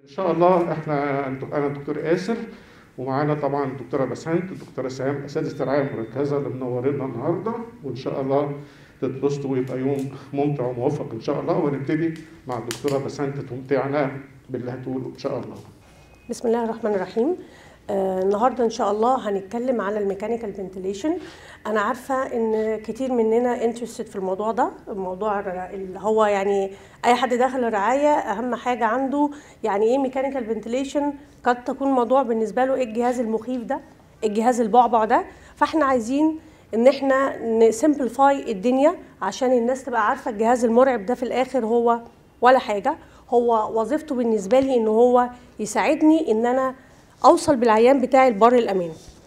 ان شاء الله احنا انا الدكتور ياسر ومعانا طبعا الدكتوره بسنت الدكتوره سهام اساتذه الرعايه المركزه اللي منورينا النهارده وان شاء الله تتبسطوا ويبقى يوم ممتع وموفق ان شاء الله ونبتدي مع الدكتوره بسنت تمتعنا باللي هتقوله ان شاء الله بسم الله الرحمن الرحيم آه النهارده ان شاء الله هنتكلم على الميكانيكال فنتيليشن انا عارفه ان كتير مننا انترستد في الموضوع ده الموضوع اللي هو يعني اي حد داخل الرعايه اهم حاجه عنده يعني ايه ميكانيكال فنتيليشن قد تكون موضوع بالنسبه له ايه الجهاز المخيف ده الجهاز البعبع ده فاحنا عايزين ان احنا نسمبليفاي الدنيا عشان الناس تبقى عارفه الجهاز المرعب ده في الاخر هو ولا حاجه هو وظيفته بالنسبه لي ان هو يساعدني ان انا اوصل بالعيان بتاعي البر الامان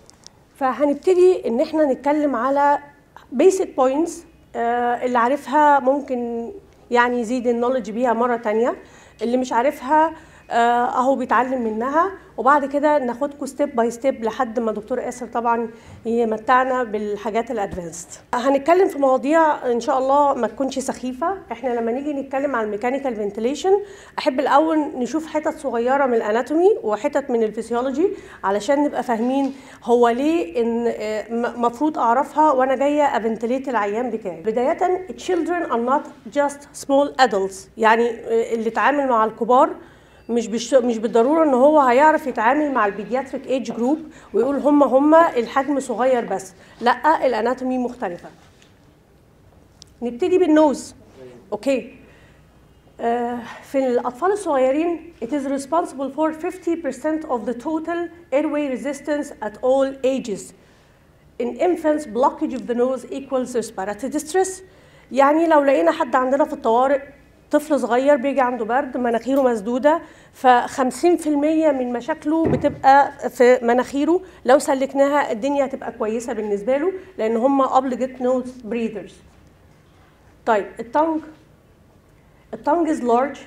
فهنبتدي ان احنا نتكلم على بيسك بوينتس اللي عارفها ممكن يعني يزيد النولج بيها مره تانية اللي مش عارفها اهو بيتعلم منها وبعد كده ناخدكم ستيب باي ستيب لحد ما دكتور ياسر طبعا يمتعنا بالحاجات الادفانسد هنتكلم في مواضيع ان شاء الله ما تكونش سخيفه احنا لما نيجي نتكلم عن الميكانيكال فنتيليشن احب الاول نشوف حتت صغيره من الاناتومي وحتت من الفسيولوجي علشان نبقى فاهمين هو ليه ان مفروض اعرفها وانا جايه افنتليت العيان بتاعي بدايه children are not just small adults يعني اللي اتعامل مع الكبار مش بش... مش بالضروره ان هو هيعرف يتعامل مع البيدياتريك ايج جروب ويقول هم هم الحجم صغير بس لا الاناتومي مختلفه نبتدي بالنوز اوكي آه في الاطفال الصغيرين it is responsible for 50% of the total airway resistance at all ages in infants blockage of the nose equals respiratory distress يعني لو لقينا حد عندنا في الطوارئ طفل صغير بيجي عنده برد مناخيره مسدوده ف 50% من مشاكله بتبقى في مناخيره لو سلكناها الدنيا هتبقى كويسه بالنسبه له لان هم obligate nose breathers. طيب التونج التونج is large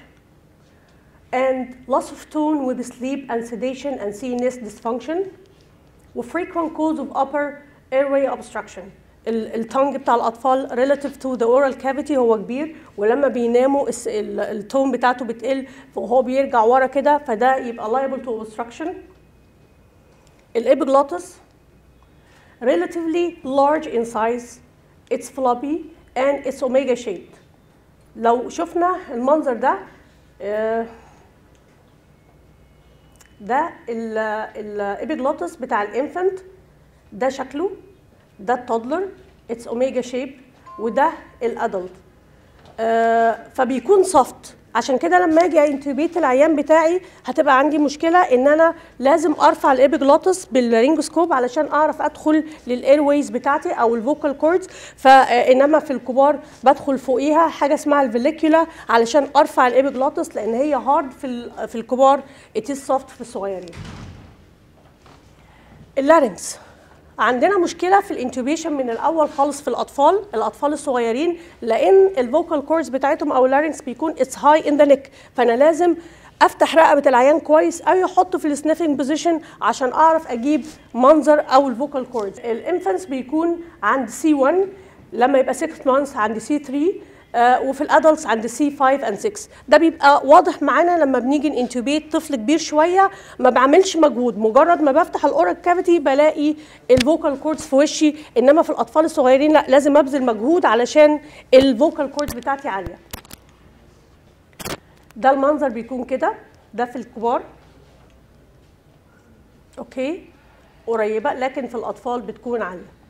and loss of tone with sleep and sedation and CNS dysfunction و frequent cause of upper airway obstruction. التونج بتاع الاطفال relative to the oral cavity هو كبير ولما بيناموا التون بتاعته بتقل وهو بيرجع ورا كده فده يبقى liable to obstruction الابيجلوتس relatively large in size it's floppy and it's omega shaped لو شفنا المنظر ده ده الابيجلوتس بتاع الانفنت ده شكله ده التودلر اتس اوميجا شيب وده الادلت آه فبيكون سوفت عشان كده لما اجي انتوبيت العيان بتاعي هتبقى عندي مشكله ان انا لازم ارفع الابيجلوتس بالرينجوسكوب علشان اعرف ادخل للاير ويز بتاعتي او الفوكال كوردز فانما في الكبار بدخل فوقيها حاجه اسمها الفيليكولا علشان ارفع الابيجلوتس لان هي هارد في في الكبار اتس سوفت في الصغيرين اللارنكس عندنا مشكله في الانتوبيشن من الاول خالص في الاطفال الاطفال الصغيرين لان الفوكال كوردز بتاعتهم او اللارynx بيكون اتس هاي ان ذا نيك فانا لازم افتح رقبه العيان كويس او احطه في السنيفنج بوزيشن عشان اعرف اجيب منظر او الفوكال كوردز الانفنتس بيكون عند سي 1 لما يبقى 6 مانثs عند سي 3 آه وفي الادلتس عند سي 5 اند 6 ده بيبقى واضح معانا لما بنيجي نانتوبيت طفل كبير شويه ما بعملش مجهود مجرد ما بفتح الاورال كافيتي بلاقي الفوكال كوردز في وشي انما في الاطفال الصغيرين لا لازم ابذل مجهود علشان الفوكال كوردز بتاعتي عاليه ده المنظر بيكون كده ده في الكبار اوكي قريبه لكن في الاطفال بتكون عاليه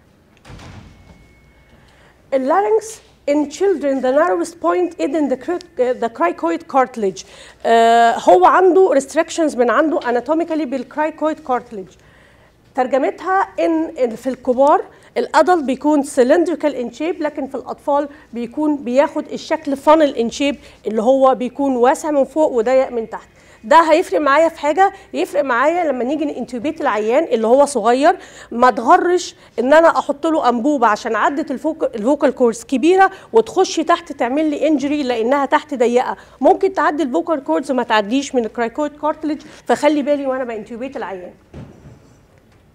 اللارynx in children the narrowest point is in the, the cricoid cartilage uh, هو عنده restrictions من عنده anatomically بالcricoid cartilage ترجمتها ان في الكبار الادلت بيكون cylindrical in shape لكن في الاطفال بيكون بياخد الشكل funnel in shape اللي هو بيكون واسع من فوق وضيق من تحت ده هيفرق معايا في حاجه يفرق معايا لما نيجي نانتوبيت العيان اللي هو صغير ما تغرش ان انا احط له انبوبه عشان عدت الفوكال كوردز كبيره وتخش تحت تعمل لي انجري لانها تحت ضيقه ممكن تعدي الفوكال كوردز وما تعديش من الكرايكويد كارتلج فخلي بالي وانا بانتوبيت العيان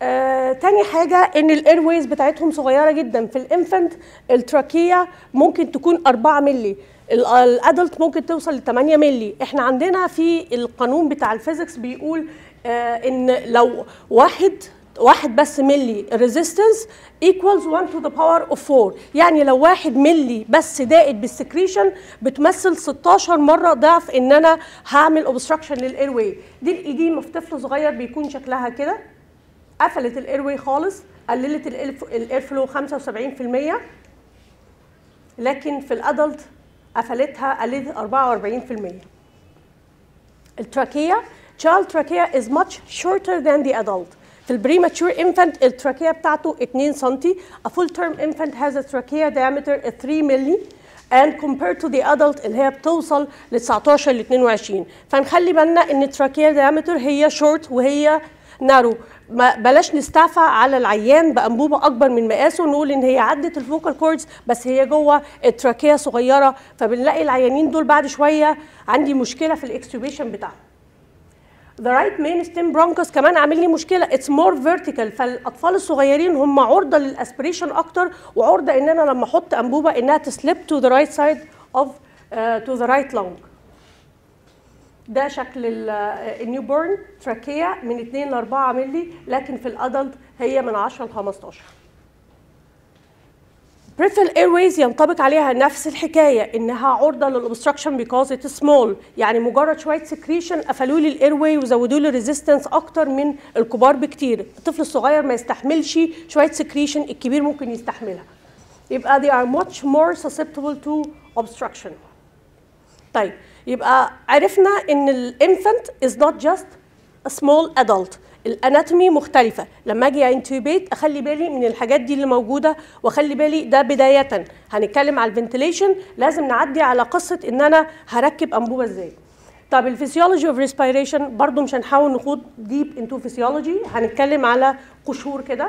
آه، تاني حاجة إن الاير ويز بتاعتهم صغيرة جدا في الانفنت التراكية ممكن تكون 4 مللي ال- الادلت ممكن توصل ل 8 مللي احنا عندنا في القانون بتاع الفيزيكس بيقول آه ان لو واحد واحد بس ملي resistance equals 1 to the power of 4 يعني لو واحد ملي بس زائد بالسكريشن بتمثل 16 مرة ضعف ان انا هعمل obstruction للاير واي دي الإديمة في طفل صغير بيكون شكلها كده قفلت الاير واي خالص قللت الاير فلو 75% لكن في الادلت قفلتها قللت 44% التراكية child trachea is much shorter than the adult في البريماتشور infant التراكية بتاعته 2 سم a full term infant has a trachea diameter 3 ملي and compared to the adult اللي هي بتوصل ل 19 ل 22 فنخلي بالنا ان التراكية diameter هي short وهي نارو ما بلاش نستعفى على العيان بانبوبه اكبر من مقاسه نقول ان هي عدت الفوكال كوردز بس هي جوه التراكيه صغيره فبنلاقي العيانين دول بعد شويه عندي مشكله في الاكستوبيشن بتاعهم The right main stem bronchus كمان عامل لي مشكله it's more vertical فالاطفال الصغيرين هم عرضه للاسبريشن اكتر وعرضه ان انا لما احط انبوبه انها تسلب to the right side of uh, to the right lung ده شكل النيو بورن تراكية من 2 ل 4 مللي لكن في الادلت هي من 10 ل 15 peripheral airways ينطبق عليها نفس الحكايه انها عرضه للobstruction because it is small يعني مجرد شويه سكريشن قفلوا لي الاير واي وزودوا لي ريزيستنس اكتر من الكبار بكتير الطفل الصغير ما يستحملش شويه سكريشن الكبير ممكن يستحملها يبقى they are much more susceptible to obstruction طيب يبقى عرفنا ان الانفنت is not just a small adult الاناتومي مختلفة لما اجي انتوبيت اخلي بالي من الحاجات دي اللي موجودة واخلي بالي ده بداية هنتكلم على الفنتليشن لازم نعدي على قصة ان انا هركب انبوبة ازاي طب الفسيولوجي اوف ريسبيريشن برضو مش هنحاول نخوض ديب انتو فيسيولوجي هنتكلم على قشور كده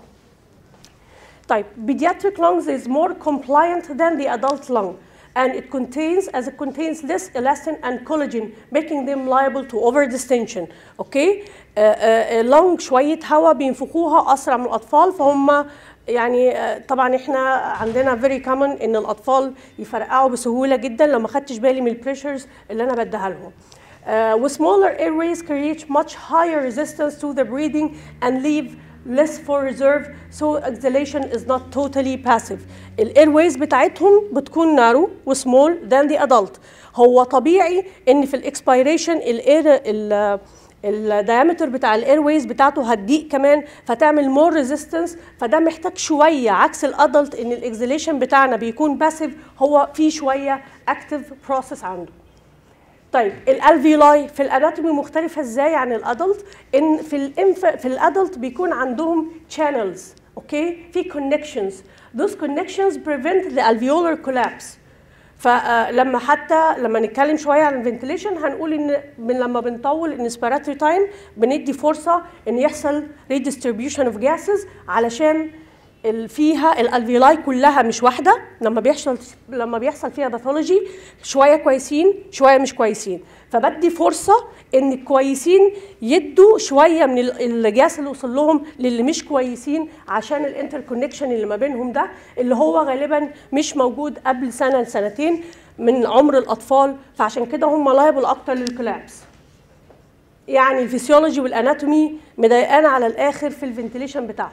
طيب pediatric lungs is more compliant than the adult lung and it contains as it contains less elastin and collagen making them liable to overdistension اوكي لونج شويه هواء بينفخوها اسرع من الاطفال فهم يعني آه، طبعا احنا عندنا very common ان الاطفال يفرقعوا بسهوله جدا لو ما خدتش بالي من البريشرز اللي انا بديها لهم Uh, with smaller airways create much higher resistance to the breathing and leave less for reserve so exhalation is not totally passive الايرويز بتاعتهم بتكون نارو وسمول than the adult هو طبيعي ان في الاكسبيريشن الاير الدايمتر بتاع الايرويز بتاعته هتضيق كمان فتعمل مور ريزيستنس فده محتاج شويه عكس الادلت ان الاكزيليشن بتاعنا بيكون باسيف هو في شويه اكتف بروسيس عنده طيب الالفيولاي في الاناتومي مختلفه ازاي عن الادلت ان في الانف في الادلت بيكون عندهم channels اوكي في connections those connections prevent the alveolar collapse فلما حتى لما نتكلم شويه عن الفنتليشن هنقول ان من لما بنطول الانسبيراتوري تايم بندي فرصه ان يحصل redistribution of gases علشان ال- فيها الالفيولاي كلها مش واحده لما بيحصل لما بيحصل فيها باثولوجي شويه كويسين شويه مش كويسين فبدي فرصه ان الكويسين يدوا شويه من ال- الجاس اللي وصل لهم للي مش كويسين عشان الانتر كونكشن اللي ما بينهم ده اللي هو غالبا مش موجود قبل سنه لسنتين من عمر الاطفال فعشان كده هم لايبل اكتر للكولابس يعني الفسيولوجي والاناتومي مضايقانا على الاخر في الفنتليشن بتاعهم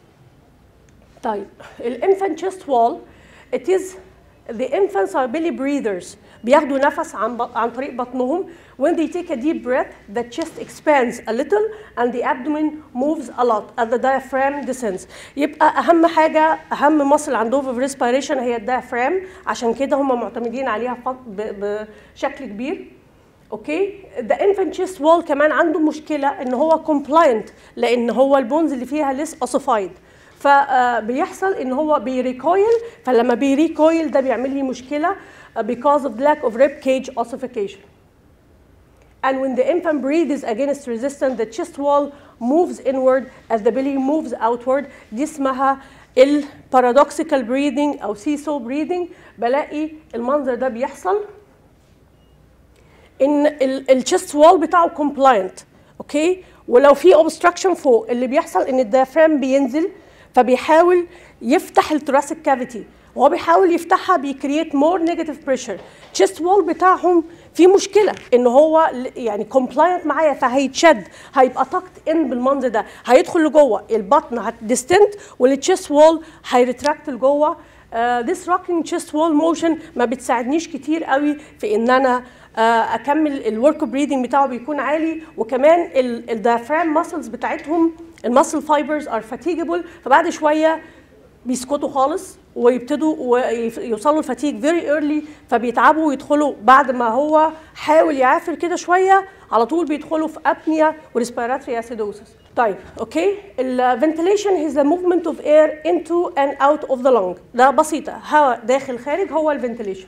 طيب الانفانت chest wall it is the infants are belly breathers بياخدوا نفس عن ب... عن طريق بطنهم when they take a deep breath the chest expands a little and the abdomen moves a lot as the diaphragm descends يبقى اهم حاجه اهم مصل عندهم في respiration هي الديافرام عشان كده هم معتمدين عليها ف... ب... بشكل كبير اوكي ذا infant chest wall كمان عنده مشكله ان هو compliant لان هو البونز اللي فيها ليس ossified فبيحصل ان هو بيريكويل فلما بيريكويل ده بيعمل لي مشكله uh, because of lack of rib cage ossification and when the infant breathes against resistance the chest wall moves inward as the belly moves outward دي اسمها البارادوكسيكال breathing او seesaw breathing بلاقي المنظر ده بيحصل ان الشيست وول بتاعه compliant اوكي ولو في اوبستراكشن فوق اللي بيحصل ان الديافرام بينزل فبيحاول يفتح الثوراسيك كافيتي وهو بيحاول يفتحها بيكريت مور نيجاتيف بريشر تشيست وول بتاعهم في مشكله ان هو ل- يعني كومبلاينت معايا فهيتشد هيبقى طاقت ان بالمنظر ده هيدخل لجوه البطن هتديستنت والتشيست وول هيرتراكت لجوه ذس روكينج تشيست وول موشن ما بتساعدنيش كتير قوي في ان انا آه، اكمل الورك بريدنج بتاعه بيكون عالي وكمان الديافرام ماسلز بتاعتهم الماسل فايبرز ار فاتيجبل فبعد شويه بيسكتوا خالص ويبتدوا ويوصلوا الفاتيج فيري ايرلي فبيتعبوا ويدخلوا بعد ما هو حاول يعافر كده شويه على طول بيدخلوا في ابنيا وريسبيراتوري اسيدوسس طيب اوكي الفنتيليشن هي ذا موفمنت اوف اير انتو اند اوت اوف ذا لونج ده بسيطه هواء داخل خارج هو الفنتيليشن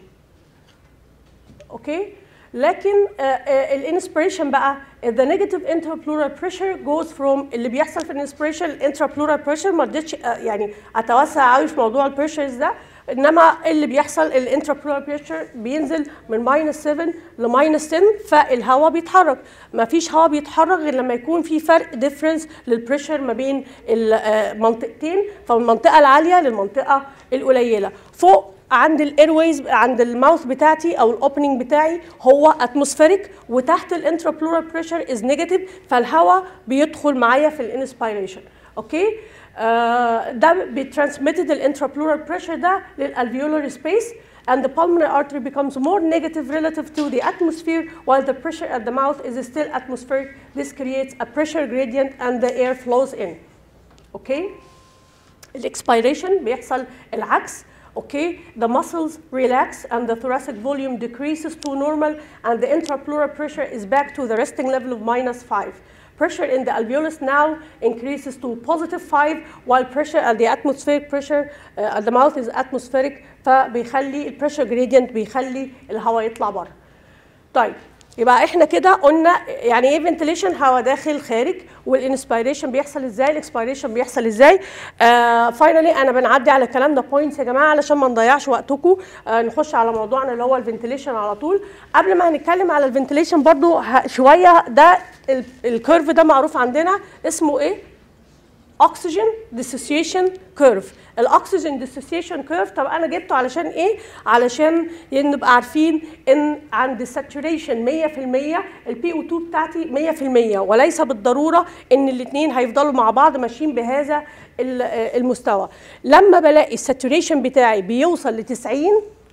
اوكي لكن الانسبريشن بقى the negative intrapleural pressure goes from اللي بيحصل في الانسبريشن الانترابلورال بريشر ما رضيتش آه، يعني اتوسع قوي في موضوع البريشرز ده انما اللي بيحصل الانترابلورال بريشر بينزل من ماينس 7 لماينس 10 فالهواء بيتحرك ما فيش هواء بيتحرك غير لما يكون في فرق ديفرنس للبريشر ما بين المنطقتين فالمنطقه العاليه للمنطقه القليله فوق عند الايرويز عند الماوث بتاعتي او الاوبننج بتاعي هو اتموسفيريك وتحت الانترابلورال بريشر از نيجاتيف فالهواء بيدخل معايا في الانسبيريشن اوكي آه ده بيترانسميتد الانترابلورال بريشر ده للالفيولار سبيس and the pulmonary artery becomes more negative relative to the atmosphere while the pressure at the mouth is still atmospheric this creates a pressure gradient and the air flows in okay الاكسبيريشن بيحصل العكس okay the muscles relax and the thoracic volume decreases to normal and the intrapleural pressure is back to the resting level of minus 5 pressure in the alveolus now increases to positive 5 while pressure at the atmospheric pressure uh, at the mouth is atmospheric فبيخلي البريشر gradient بيخلي الهواء يطلع بره طيب يبقى احنا كده قلنا يعني ايه فنتليشن هواء داخل خارج والانسبيريشن بيحصل ازاي الاكسبيريشن بيحصل ازاي فاينلي انا بنعدي على الكلام ده بوينتس يا جماعه علشان ما نضيعش وقتكم آه نخش على موضوعنا اللي هو الفنتليشن على طول قبل ما هنتكلم على الفنتليشن برضو ه- شويه ده ال- الكيرف ده معروف عندنا اسمه ايه oxygen dissociation curve الاكسجين dissociation curve طب انا جبته علشان ايه علشان نبقى عارفين ان عند الساتوريشن 100% البي او 2 بتاعتي 100% وليس بالضروره ان الاثنين هيفضلوا مع بعض ماشيين بهذا ال- آه، المستوى لما بلاقي الساتوريشن بتاعي بيوصل ل 90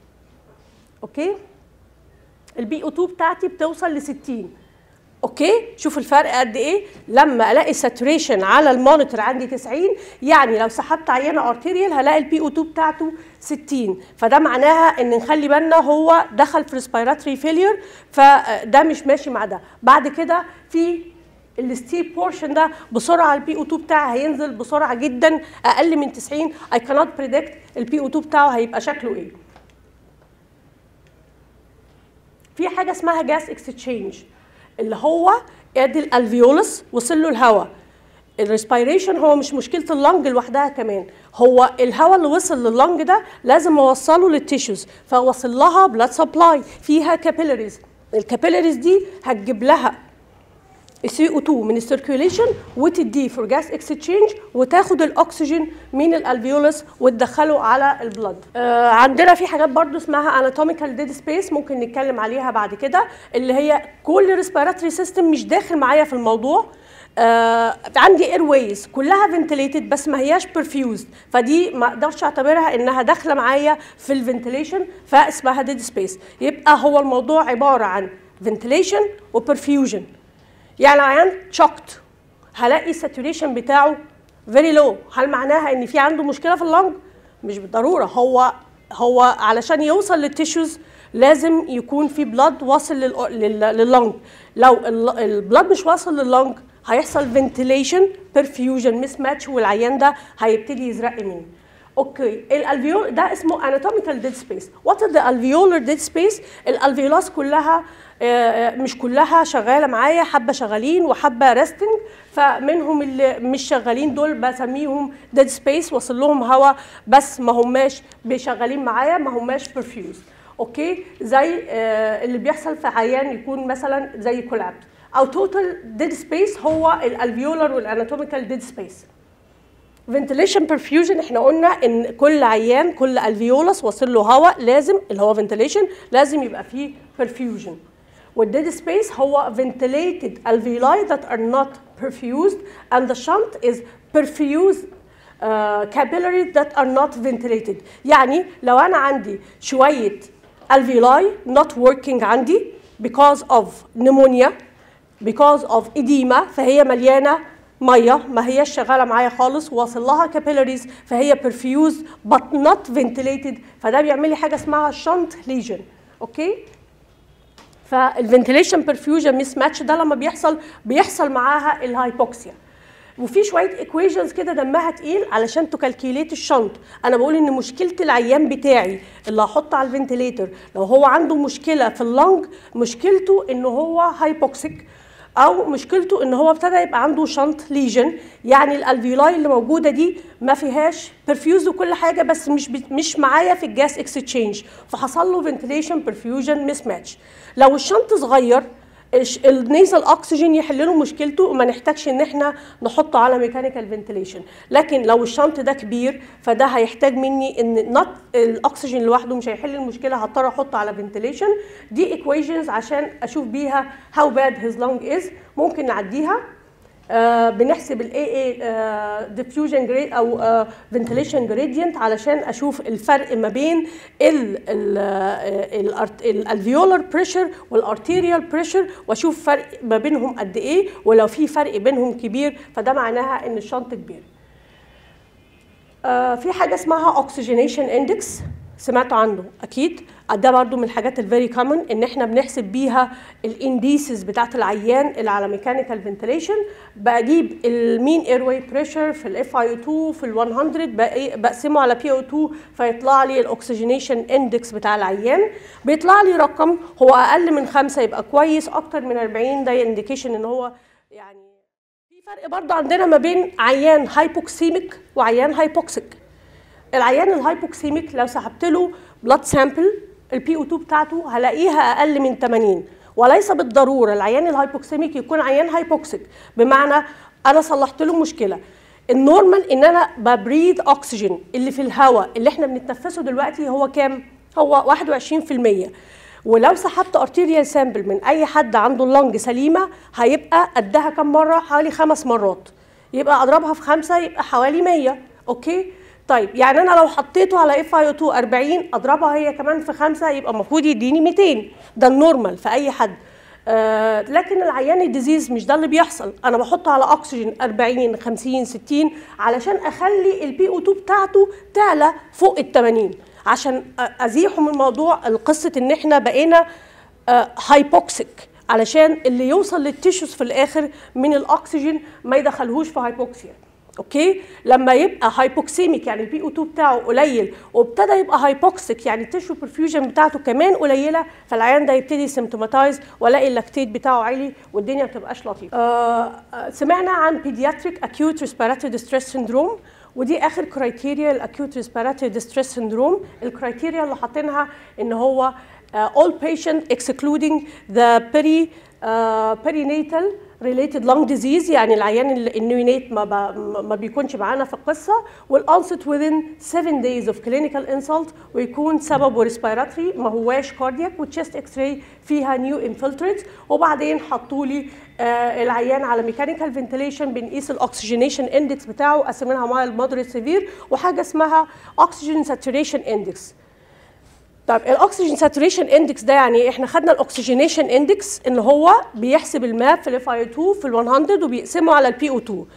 اوكي البي او 2 بتاعتي بتوصل ل 60 اوكي شوف الفرق قد ايه لما الاقي ساتوريشن على المونيتور عندي 90 يعني لو سحبت عينه ارتيريال هلاقي البي او 2 بتاعته 60 فده معناها ان نخلي بالنا هو دخل في ريسبيراتوري فيلير فده مش ماشي مع ده بعد كده في الستيل بورشن ده بسرعه البي او 2 بتاعي هينزل بسرعه جدا اقل من 90 اي كانوت بريدكت البي او 2 بتاعه هيبقى شكله ايه في حاجه اسمها جاس اكستشينج اللي هو ادي الالفيولس وصل له الهواء الريسبيريشن هو مش مشكله اللنج لوحدها كمان هو الهواء اللي وصل لللنج ده لازم اوصله للتيشوز فوصل لها بلاد سبلاي فيها كابيلاريز الكابيلاريز دي هتجيب لها السي او 2 من السيركيوليشن وتديه فور جاس اكستشينج وتاخد الاكسجين من الالفيولس وتدخله على البلد آه عندنا في حاجات برضو اسمها اناتوميكال ديد سبيس ممكن نتكلم عليها بعد كده اللي هي كل ريسبيراتوري سيستم مش داخل معايا في الموضوع آه عندي اير ويز كلها فنتليتد بس ما هياش برفيوزد فدي ما اقدرش اعتبرها انها داخله معايا في الفنتليشن فاسمها ديد سبيس يبقى هو الموضوع عباره عن فنتليشن وبرفيوجن يعني عيان شوكت هلاقي الساتوريشن بتاعه فيري لو هل معناها ان في عنده مشكله في اللنج مش بالضروره هو هو علشان يوصل للتيشوز لازم يكون في بلاد واصل لل- لل- لللنج لو ال- البلاد مش واصل لللنج هيحصل فنتيليشن برفيوجن مس ماتش والعيان ده هيبتدي يزرق مني اوكي الالفيول ده اسمه اناتوميكال ديد سبيس وات ذا الفيولر ديد سبيس الالفيولاس كلها آه، مش كلها شغاله معايا حبه شغالين وحبه ريستنج فمنهم اللي مش شغالين دول بسميهم ديد سبيس وصل لهم هواء بس ما هماش شغالين معايا ما هماش برفيوز اوكي زي آه، اللي بيحصل في عيان يكون مثلا زي كولابس او توتال ديد سبيس هو الالفيولار والاناتوميكال ديد سبيس فنتليشن برفيوجن احنا قلنا ان كل عيان كل الفيولس واصل له هواء لازم اللي هو فنتليشن لازم يبقى فيه برفيوجن والديد سبيس هو ventilated alveoli that are not perfused and the shunt is perfused uh, capillaries that are not ventilated يعني لو انا عندي شويه alveoli not working عندي because of pneumonia because of edema فهي مليانه ميه ما هيش شغاله معايا خالص واصل لها capillaries فهي perfused but not ventilated فده بيعمل لي حاجه اسمها shunt lesion اوكي فالفنتيليشن برفيوجن ميس ماتش ده لما بيحصل بيحصل معاها الهايبوكسيا وفي شويه ايكويشنز كده دمها تقيل علشان تكالكيليت الشنط انا بقول ان مشكله العيان بتاعي اللي هحطه على الفنتيليتر لو هو عنده مشكله في اللنج مشكلته ان هو هايبوكسيك او مشكلته ان هو ابتدى يبقى عنده شنط ليجن يعني الالفيولاي اللي موجوده دي ما فيهاش برفيوز وكل حاجه بس مش مش معايا في الجاس اكستشينج فحصل له فنتيليشن برفيوجن ميس ماتش لو الشنط صغير النيزل اكسجين يحل له مشكلته وما نحتاجش ان احنا نحطه على ميكانيكال فنتيليشن لكن لو الشنط ده كبير فده هيحتاج مني ان نوت الاكسجين لوحده مش هيحل المشكله هضطر احطه على فنتيليشن دي ايكويشنز عشان اشوف بيها هاو باد هيز لونج از ممكن نعديها آه بنحسب الاي اي ديفيوجن جريد او فنتيليشن جريدينت علشان اشوف الفرق ما بين الالفيولار بريشر والارتيريال بريشر واشوف فرق ما بينهم قد ايه ولو في فرق بينهم كبير فده معناها ان الشنط كبير آه في حاجه اسمها اوكسجينيشن اندكس سمعتوا عنه اكيد ده برضو من الحاجات الفيري كومن ان احنا بنحسب بيها الانديسز بتاعت العيان اللي على ميكانيكال فنتيليشن بجيب المين اير واي بريشر في الاف اي 2 في ال 100 بقسمه على بي او 2 فيطلع لي الاكسجينيشن اندكس بتاع العيان بيطلع لي رقم هو اقل من خمسة يبقى كويس اكتر من 40 ده انديكيشن ان هو يعني في فرق برضو عندنا ما بين عيان هايبوكسيميك وعيان هايبوكسيك العيان الهايبوكسيميك لو سحبت له بلاد سامبل البي او 2 بتاعته هلاقيها اقل من 80 وليس بالضروره العيان الهايبوكسيميك يكون عيان هايبوكسيك بمعنى انا صلحت له مشكله النورمال ان انا ببريد اكسجين اللي في الهواء اللي احنا بنتنفسه دلوقتي هو كام هو 21% ولو سحبت ارتيريال سامبل من اي حد عنده اللنج سليمه هيبقى قدها كم مره حوالي خمس مرات يبقى اضربها في خمسه يبقى حوالي 100 اوكي طيب يعني انا لو حطيته على اف اي 2 40 اضربها هي كمان في خمسه يبقى المفروض يديني 200 ده النورمال في اي حد آه لكن العيان الديزيز مش ده اللي بيحصل انا بحطه على اكسجين 40 50 60 علشان اخلي البي او 2 بتاعته تعلى فوق ال 80 عشان ازيحه من موضوع قصه ان احنا بقينا آه هايبوكسيك علشان اللي يوصل للتيشوز في الاخر من الاكسجين ما يدخلهوش في هايبوكسيا اوكي لما يبقى هايبوكسيميك يعني البي او 2 بتاعه قليل وابتدى يبقى هايبوكسيك يعني التيشو برفيوجن بتاعته كمان قليله فالعيان ده يبتدي سيمتوماتايز والاقي اللاكتيت بتاعه عالي والدنيا ما بتبقاش لطيفه آه سمعنا عن بيدياتريك اكيوت ريسبيراتوري ديستريس سيندروم ودي اخر كرايتيريا الاكيوت ريسبيراتوري ديستريس سيندروم الكرايتيريا اللي حاطينها ان هو uh, all patient excluding the peri uh, perinatal related lung disease يعني العيان النيونيت ما, ما بيكونش معانا في القصه والانست within 7 days of clinical insult ويكون سببه ريسبيراتوري ما هواش كاردياك والتشست اكس راي فيها نيو انفلتريتس وبعدين حطوا لي آه العيان على ميكانيكال فنتيليشن بنقيس الاكسجينيشن اندكس بتاعه قسمينها مع المودريت سيفير وحاجه اسمها اكسجين ساتوريشن اندكس طب الاكسجين ساتوريشن اندكس ده يعني احنا خدنا الاكسجينيشن اندكس ان هو بيحسب الماب في الاف اي 2 في ال 100 وبيقسمه على البي او 2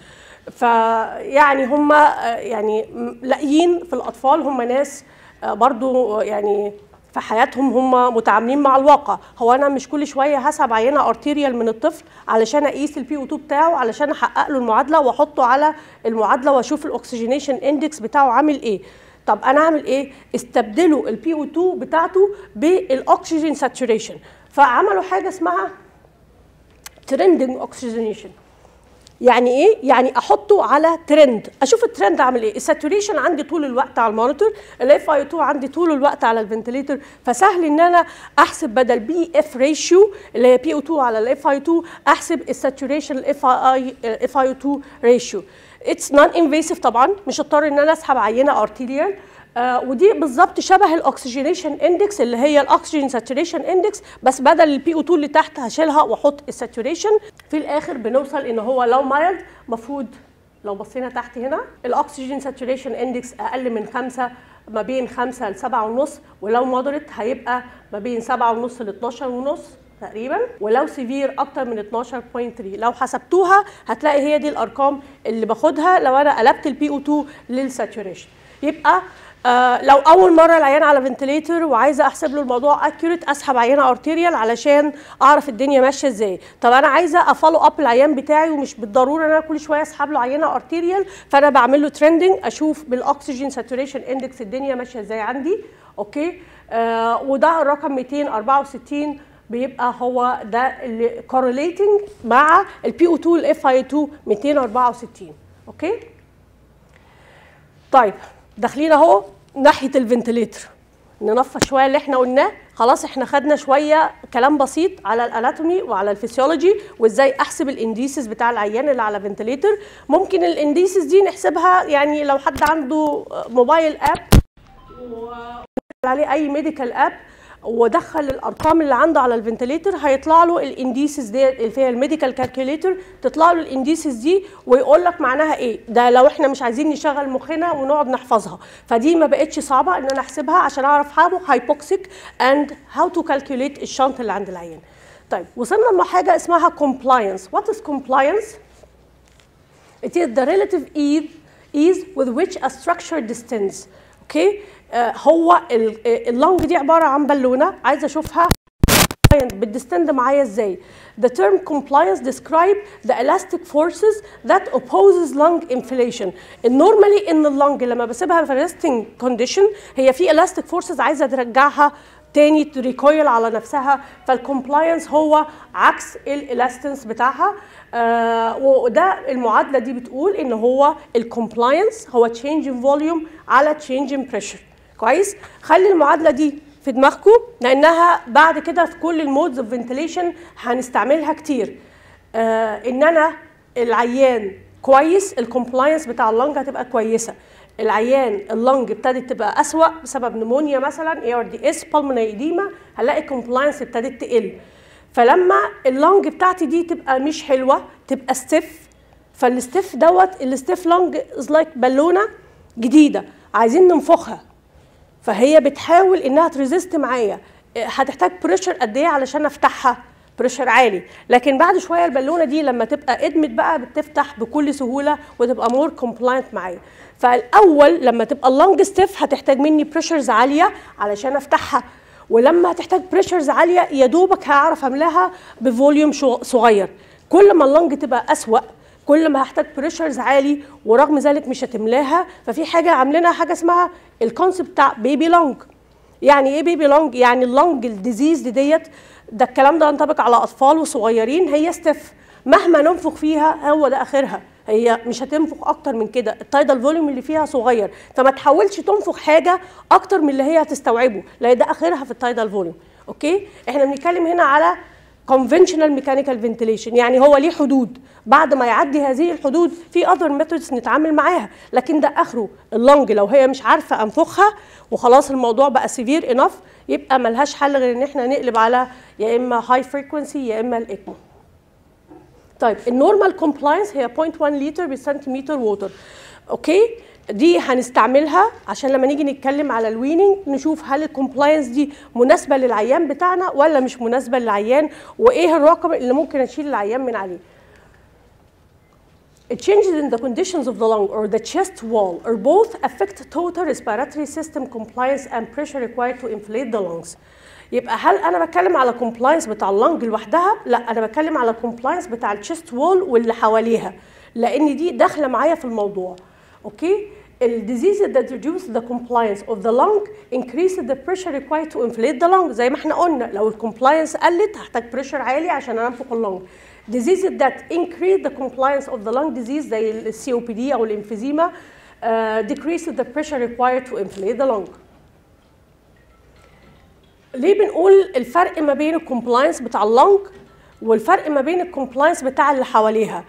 فيعني هم يعني لاقيين في الاطفال هم ناس برضو يعني في حياتهم هم متعاملين مع الواقع هو انا مش كل شويه هسحب عينه ارتيريال من الطفل علشان اقيس البي او 2 بتاعه علشان احقق له المعادله واحطه على المعادله واشوف الاكسجينيشن اندكس بتاعه عامل ايه طب انا اعمل ايه استبدلوا البي او 2 بتاعته بالاكسجين ساتوريشن فعملوا حاجه اسمها ترندنج اوكسجينيشن يعني ايه يعني احطه على ترند اشوف الترند عامل ايه الساتوريشن عندي طول الوقت على المونيتور الاف اي 2 عندي طول الوقت على الفنتليتر فسهل ان انا احسب بدل بي اف ريشيو اللي هي بي او 2 على الاف اي 2 احسب الساتوريشن الاف اي اف اي 2 ريشيو اتس نون انفيسيف طبعا مش هضطر ان انا اسحب عينه ارتيريال آه ودي بالظبط شبه الاكسجينيشن اندكس اللي هي الاكسجين ساتوريشن اندكس بس بدل البي او 2 اللي تحت هشيلها واحط الساتوريشن في الاخر بنوصل ان هو لو مايلد المفروض لو بصينا تحت هنا الاكسجين ساتوريشن اندكس اقل من 5 ما بين 5 ل 7 ونص ولو مودريت هيبقى ما بين 7 ونص ل 12 ونص تقريبا ولو سيفير اكتر من 12.3 لو حسبتوها هتلاقي هي دي الارقام اللي باخدها لو انا قلبت البي او 2 للساتوريشن يبقى آه لو اول مره العيان على فنتليتر وعايزه احسب له الموضوع اكيوريت اسحب عينه ارتيريال علشان اعرف الدنيا ماشيه ازاي طب انا عايزه افولو اب العيان بتاعي ومش بالضروره ان انا كل شويه اسحب له عينه ارتيريال فانا بعمل له ترندنج اشوف بالاكسجين ساتوريشن اندكس الدنيا ماشيه ازاي عندي اوكي آه وده الرقم 264 بيبقى هو ده اللي correlating مع البي او 2 الاف اي 2 264 اوكي طيب داخلين اهو ناحيه الفنتليتر ننفذ شويه اللي احنا قلناه خلاص احنا خدنا شويه كلام بسيط على الاناتومي وعلى الفسيولوجي وازاي احسب الانديسز بتاع العيان اللي على فنتليتر ممكن الانديسز دي نحسبها يعني لو حد عنده موبايل اب عليه اي ميديكال اب ودخل الارقام اللي عنده على الفنتليتر هيطلع له الانديسز دي اللي فيها الميديكال كالكوليتر تطلع له الانديسز دي ويقول لك معناها ايه ده لو احنا مش عايزين نشغل مخنا ونقعد نحفظها فدي ما بقتش صعبه ان انا احسبها عشان اعرف هاو هايبوكسيك اند هاو تو كالكوليت الشنط اللي عند العيان طيب وصلنا لحاجه اسمها compliance what is compliance it is the relative ease ease with which a structure distance اوكي آه هو اللونج دي عباره عن بالونه عايزه اشوفها بتستند معايا ازاي The term compliance describe the elastic forces that opposes lung inflation. Normally in اللنج لما بسيبها في resting condition هي في elastic forces عايزه ترجعها تاني تريكويل على نفسها فالكومبلاينس هو عكس الالاستنس بتاعها آه وده المعادله دي بتقول ان هو الكومبلاينس هو تشينج ان فوليوم على تشينج ان بريشر كويس خلي المعادله دي في دماغكم لانها بعد كده في كل المودز اوف فنتليشن هنستعملها كتير آه ان انا العيان كويس الكومبلاينس بتاع اللنج هتبقى كويسه العيان اللنج ابتدت تبقى اسوا بسبب نمونيا مثلا اي ار دي اس بالمونري ايديما هلاقي الكومبلاينس ابتدت تقل فلما اللنج بتاعتي دي تبقى مش حلوه تبقى ستيف فالستيف دوت الستيف لنج از لايك بالونه جديده عايزين ننفخها فهي بتحاول انها تريزيست معايا هتحتاج بريشر قد ايه علشان افتحها بريشر عالي لكن بعد شويه البالونه دي لما تبقى ادمت بقى بتفتح بكل سهوله وتبقى مور كومبلاينت معايا فالاول لما تبقى اللونج ستيف هتحتاج مني بريشرز عاليه علشان افتحها ولما هتحتاج بريشرز عاليه يا دوبك هعرف املاها بفوليوم صغير كل ما اللنج تبقى اسوا كل ما هحتاج بريشرز عالي ورغم ذلك مش هتملاها ففي حاجه عاملينها حاجه اسمها الكونسيبت بتاع بيبي لونج يعني ايه بيبي لونج يعني اللونج الديزيز ديت ده الكلام ده ينطبق على اطفال وصغيرين هي ستيف مهما ننفخ فيها هو ده اخرها هي مش هتنفخ اكتر من كده التايدال فوليوم اللي فيها صغير فما تحاولش تنفخ حاجه اكتر من اللي هي هتستوعبه لان ده اخرها في التايدال فوليوم اوكي احنا بنتكلم هنا على conventional mechanical ventilation يعني هو ليه حدود بعد ما يعدي هذه الحدود في other methods نتعامل معاها لكن ده اخره اللنج لو هي مش عارفه انفخها وخلاص الموضوع بقى severe enough يبقى ملهاش حل غير ان احنا نقلب على يا اما high frequency يا اما الاكمو طيب النورمال كومبلاينس هي 0.1 لتر بالسنتيمتر ووتر اوكي دي هنستعملها عشان لما نيجي نتكلم على الويننج نشوف هل الكومبلاينس دي مناسبه للعيان بتاعنا ولا مش مناسبه للعيان وايه الرقم اللي ممكن اشيل العيان من عليه Changes in the conditions of the lung or the chest wall or both affect total respiratory system compliance and pressure required to inflate the lungs. يبقى هل انا بتكلم على compliance بتاع اللنج لوحدها؟ لا انا بتكلم على compliance بتاع الشيست وول واللي حواليها لان دي داخله معايا في الموضوع. اوكي؟ ال diseases that reduce the compliance of the lung increase the pressure required to inflate the lung زي ما احنا قلنا لو الكومبلاينس قلت هحتاج بريشر عالي عشان انفخ اللنج diseases that increase the compliance of the lung disease زي ال COPD او الانفيزيما uh, decreases the pressure required to inflate the lung ليه بنقول الفرق ما بين الكومبلاينس بتاع اللنج والفرق ما بين الكومبلاينس بتاع اللي حواليها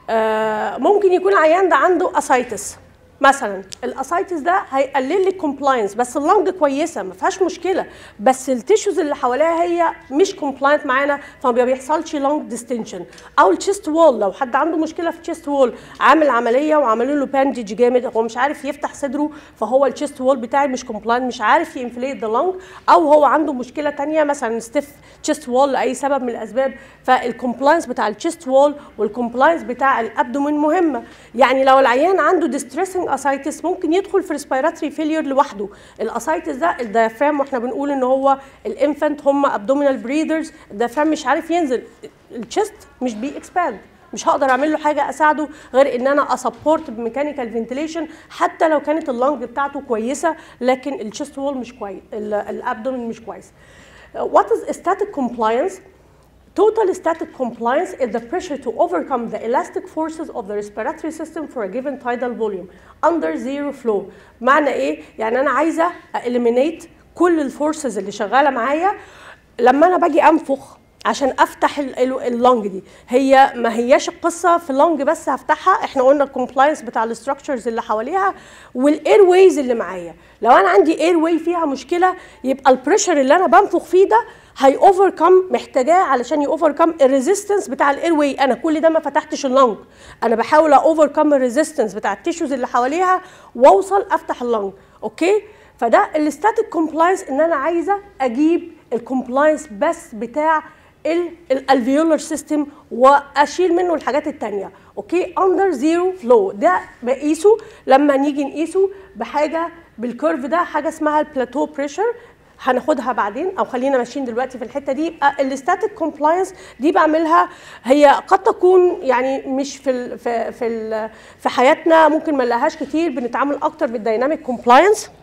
آه ممكن يكون عيان ده عنده اسايتس مثلا الاسايتس ده هيقلل لي الكومبلاينس بس اللنج كويسه ما فيهاش مشكله بس التيشوز اللي حواليها هي مش كومبلاينت معانا فما بيحصلش لنج ديستنشن او التشيست وول لو حد عنده مشكله في التشيست وول عامل عمليه وعملوا له باندج جامد هو مش عارف يفتح صدره فهو التشيست وول بتاعي مش كومبلاينت مش عارف ينفليت ذا لنج او هو عنده مشكله تانية مثلا ستيف تشيست وول لاي سبب من الاسباب فالكومبلاينس بتاع التشيست وول والكومبلاينس بتاع الابدومين مهمه يعني لو العيان عنده ديستريسنج اسايتس ممكن يدخل في ريسبيراتوري فيلير لوحده الاسايتس ده الديافرام واحنا بنقول ان هو الانفنت هم ابدومينال بريدرز الديافرام مش عارف ينزل التشست مش بي اكسباند مش هقدر اعمل له حاجه اساعده غير ان انا اسبورت بميكانيكال فنتيليشن حتى لو كانت اللنج بتاعته كويسه لكن الشيست وول مش كويس الابدومين مش كويس What is static compliance? Total static compliance is the pressure to overcome the elastic forces of the respiratory system for a given tidal volume under zero flow. معنى ايه؟ يعني انا عايزه eliminate كل الفورسز اللي شغاله معايا لما انا باجي انفخ عشان افتح اللونج دي هي ما هياش القصه في اللونج بس هفتحها احنا قلنا الكومبلاينس بتاع الاستراكشرز اللي حواليها والاير ويز اللي معايا لو انا عندي اير واي فيها مشكله يبقى البريشر اللي انا بنفخ فيه ده هي اوفركم محتاجاه علشان يوفركم الريزيستنس بتاع الاير واي انا كل ده ما فتحتش اللنج انا بحاول اوفركم الريزيستنس بتاع التيشوز اللي حواليها واوصل افتح اللنج اوكي فده الستاتيك كومبلاينس ان انا عايزه اجيب الكومبلاينس بس بتاع الالفيولر سيستم واشيل منه الحاجات التانية اوكي اندر زيرو فلو ده بقيسه لما نيجي نقيسه بحاجه بالكيرف ده حاجه اسمها البلاتو بريشر هناخدها بعدين او خلينا ماشيين دلوقتي في الحته دي يبقى الستاتيك كومبلاينس دي بعملها هي قد تكون يعني مش في ال في في, ال في حياتنا ممكن ما نلاقيهاش كتير بنتعامل اكتر بالدايناميك كومبلاينس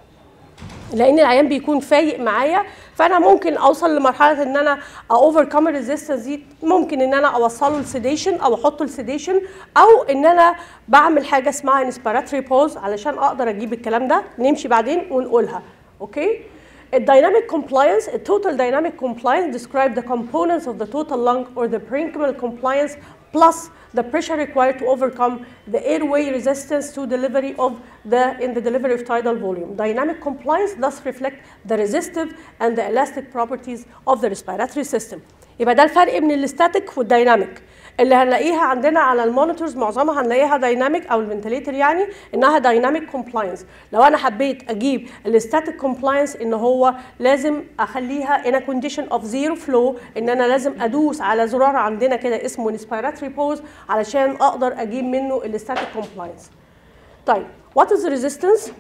لان العيان بيكون فايق معايا فانا ممكن اوصل لمرحله ان انا اوفركم الريزيستنس دي ممكن ان انا اوصله لسيديشن او احطه لسيديشن او ان انا بعمل حاجه اسمها انسبيراتوري بوز علشان اقدر اجيب الكلام ده نمشي بعدين ونقولها اوكي الديناميك compliance a total dynamic compliance describe the components of the total lung or the parenchymal compliance plus the pressure required to overcome the airway resistance to delivery of the in the delivery of tidal volume. Dynamic compliance thus reflect the resistive and the elastic properties of the respiratory system. يبقى ده الفرق بين الاستاتيك والديناميك اللي هنلاقيها عندنا على المونيتورز معظمها هنلاقيها دايناميك او الفنتليتر يعني انها دايناميك كومبلاينس لو انا حبيت اجيب الاستاتيك كومبلاينس ان هو لازم اخليها ان ا كونديشن اوف زيرو فلو ان انا لازم ادوس على زرار عندنا كده اسمه انسبيراتوري بوز علشان اقدر اجيب منه الاستاتيك كومبلاينس طيب وات از ريزيستنس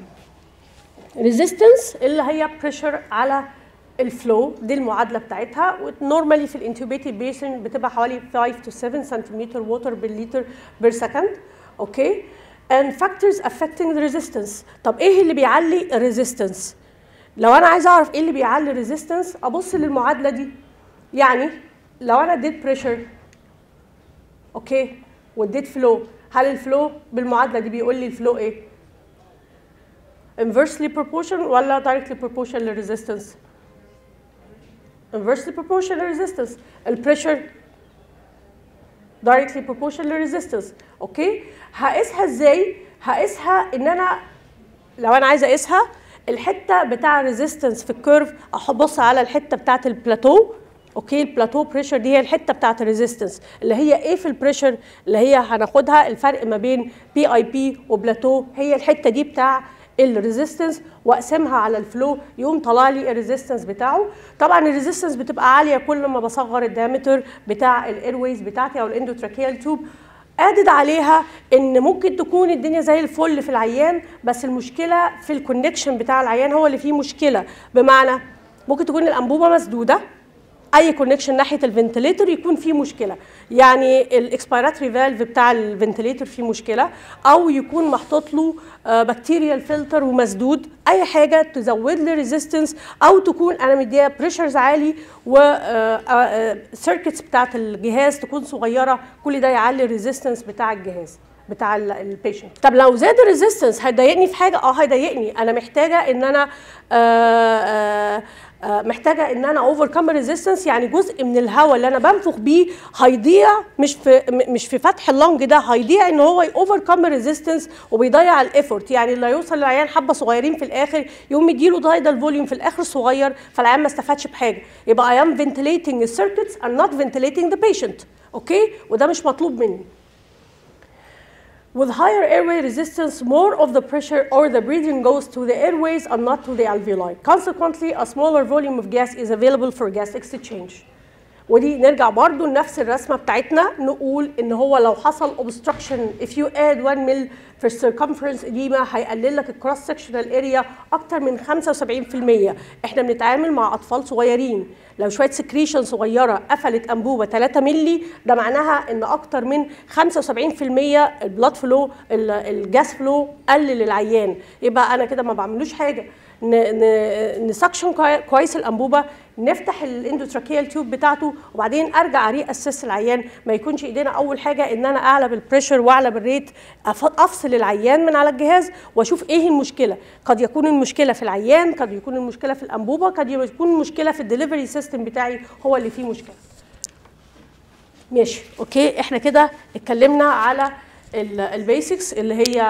ريزيستنس اللي هي بريشر على الفلو دي المعادله بتاعتها ونورمالي في الانتوبيتد بيشن بتبقى حوالي 5 to 7 سنتيمتر ووتر بالليتر بير سكند اوكي and factors affecting the resistance طب ايه اللي بيعلي الريزيستنس لو انا عايزه اعرف ايه اللي بيعلي الريزيستنس ابص للمعادله دي يعني لو انا اديت بريشر اوكي واديت فلو هل الفلو بالمعادله دي بيقول لي الفلو ايه inversely proportional ولا directly proportional للريزيستنس inversely proportional resistance البريشر directly proportional resistance اوكي هقيسها ازاي هقيسها ان انا لو انا عايزه اقيسها الحته بتاع الريزيستنس في الكيرف ابص على الحته بتاعه البلاتو اوكي البلاتو بريشر دي هي الحته بتاعه الريزيستنس اللي هي ايه في البريشر اللي هي هناخدها الفرق ما بين بي اي بي وبلاتو هي الحته دي بتاع الريزيستنس واقسمها على الفلو يقوم طلع لي الريزيستنس بتاعه طبعا الريزيستنس بتبقى عاليه كل ما بصغر الدايمتر بتاع الايرويز بتاعتي او الاندوتراكيال توب ادد عليها ان ممكن تكون الدنيا زي الفل في العيان بس المشكله في الكونكشن بتاع العيان هو اللي فيه مشكله بمعنى ممكن تكون الانبوبه مسدوده اي كونكشن ناحيه الفنتليتور يكون فيه مشكله يعني الاكسبيراتوري فالف بتاع الفنتليتور فيه مشكله او يكون محطوط له بكتيريال فلتر ومسدود اي حاجه تزود لي ريزيستنس او تكون انا مديها بريشرز عالي والسيركتس بتاعت الجهاز تكون صغيره كل ده يعلي الريزيستنس بتاع الجهاز بتاع البيشنت طب لو زاد الريزيستنس هيضايقني في حاجه اه هيضايقني انا محتاجه ان انا آآ آآ محتاجه ان انا اوفركم ريزيستنس يعني جزء من الهواء اللي انا بنفخ بيه هيضيع مش في مش في فتح اللنج ده هيضيع ان هو اوفركم ريزيستنس وبيضيع الايفورت يعني اللي يوصل للعيان حبه صغيرين في الاخر يقوم مديله دايدال فوليوم في الاخر صغير فالعيان ما استفادش بحاجه يبقى I am ventilating the circuits and not ventilating the patient اوكي وده مش مطلوب مني With higher airway resistance, more of the pressure or the breathing goes to the airways and not to the alveoli. Consequently, a smaller volume of gas is available for gas exchange. ودي نرجع برضو لنفس الرسمه بتاعتنا نقول ان هو لو حصل obstruction if you add 1 مل في السيركمفرنس edema هيقلل لك الكروس سكشنال اريا اكتر من 75% احنا بنتعامل مع اطفال صغيرين لو شويه سكريشن صغيره قفلت انبوبه 3 مللي ده معناها ان اكتر من 75% البلاد فلو الجاس فلو قلل العيان يبقى انا كده ما بعملوش حاجه نسكشن كويس الانبوبه نفتح الاندوتراكيال تيوب بتاعته وبعدين ارجع اري اسس العيان ما يكونش ايدينا اول حاجه ان انا اعلى بالبريشر واعلى بالريت افصل العيان من على الجهاز واشوف ايه المشكله قد يكون المشكله في العيان قد يكون المشكله في الانبوبه قد يكون المشكله في الدليفري سيستم بتاعي هو اللي فيه مشكله ماشي اوكي احنا كده اتكلمنا على البيسكس اللي هي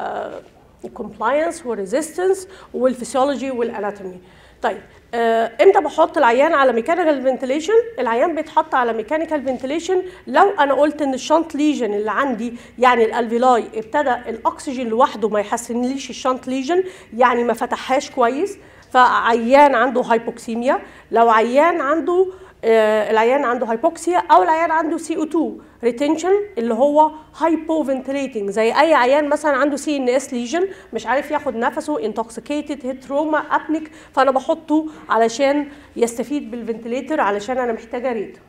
الكومبلاينس والريزيستنس والفسيولوجي والاناتومي طيب آه امتى بحط العيان على ميكانيكال فنتيليشن العيان بيتحط على ميكانيكال فنتيليشن لو انا قلت ان الشنط ليجن اللي عندي يعني الالفيلاي ابتدى الاكسجين لوحده ما يحسنليش الشنط ليجن يعني ما فتحهاش كويس فعيان عنده هايبوكسيميا لو عيان عنده آه العيان عنده هايبوكسيا او العيان عنده سي او 2 ريتنشن اللي هو هايبو فنتليتنج زي اي عيان مثلا عنده سي ان اس ليجن مش عارف ياخد نفسه انتوكسيكيتد هيتروما ابنيك فانا بحطه علشان يستفيد بالفنتليتر علشان انا محتاجه ريت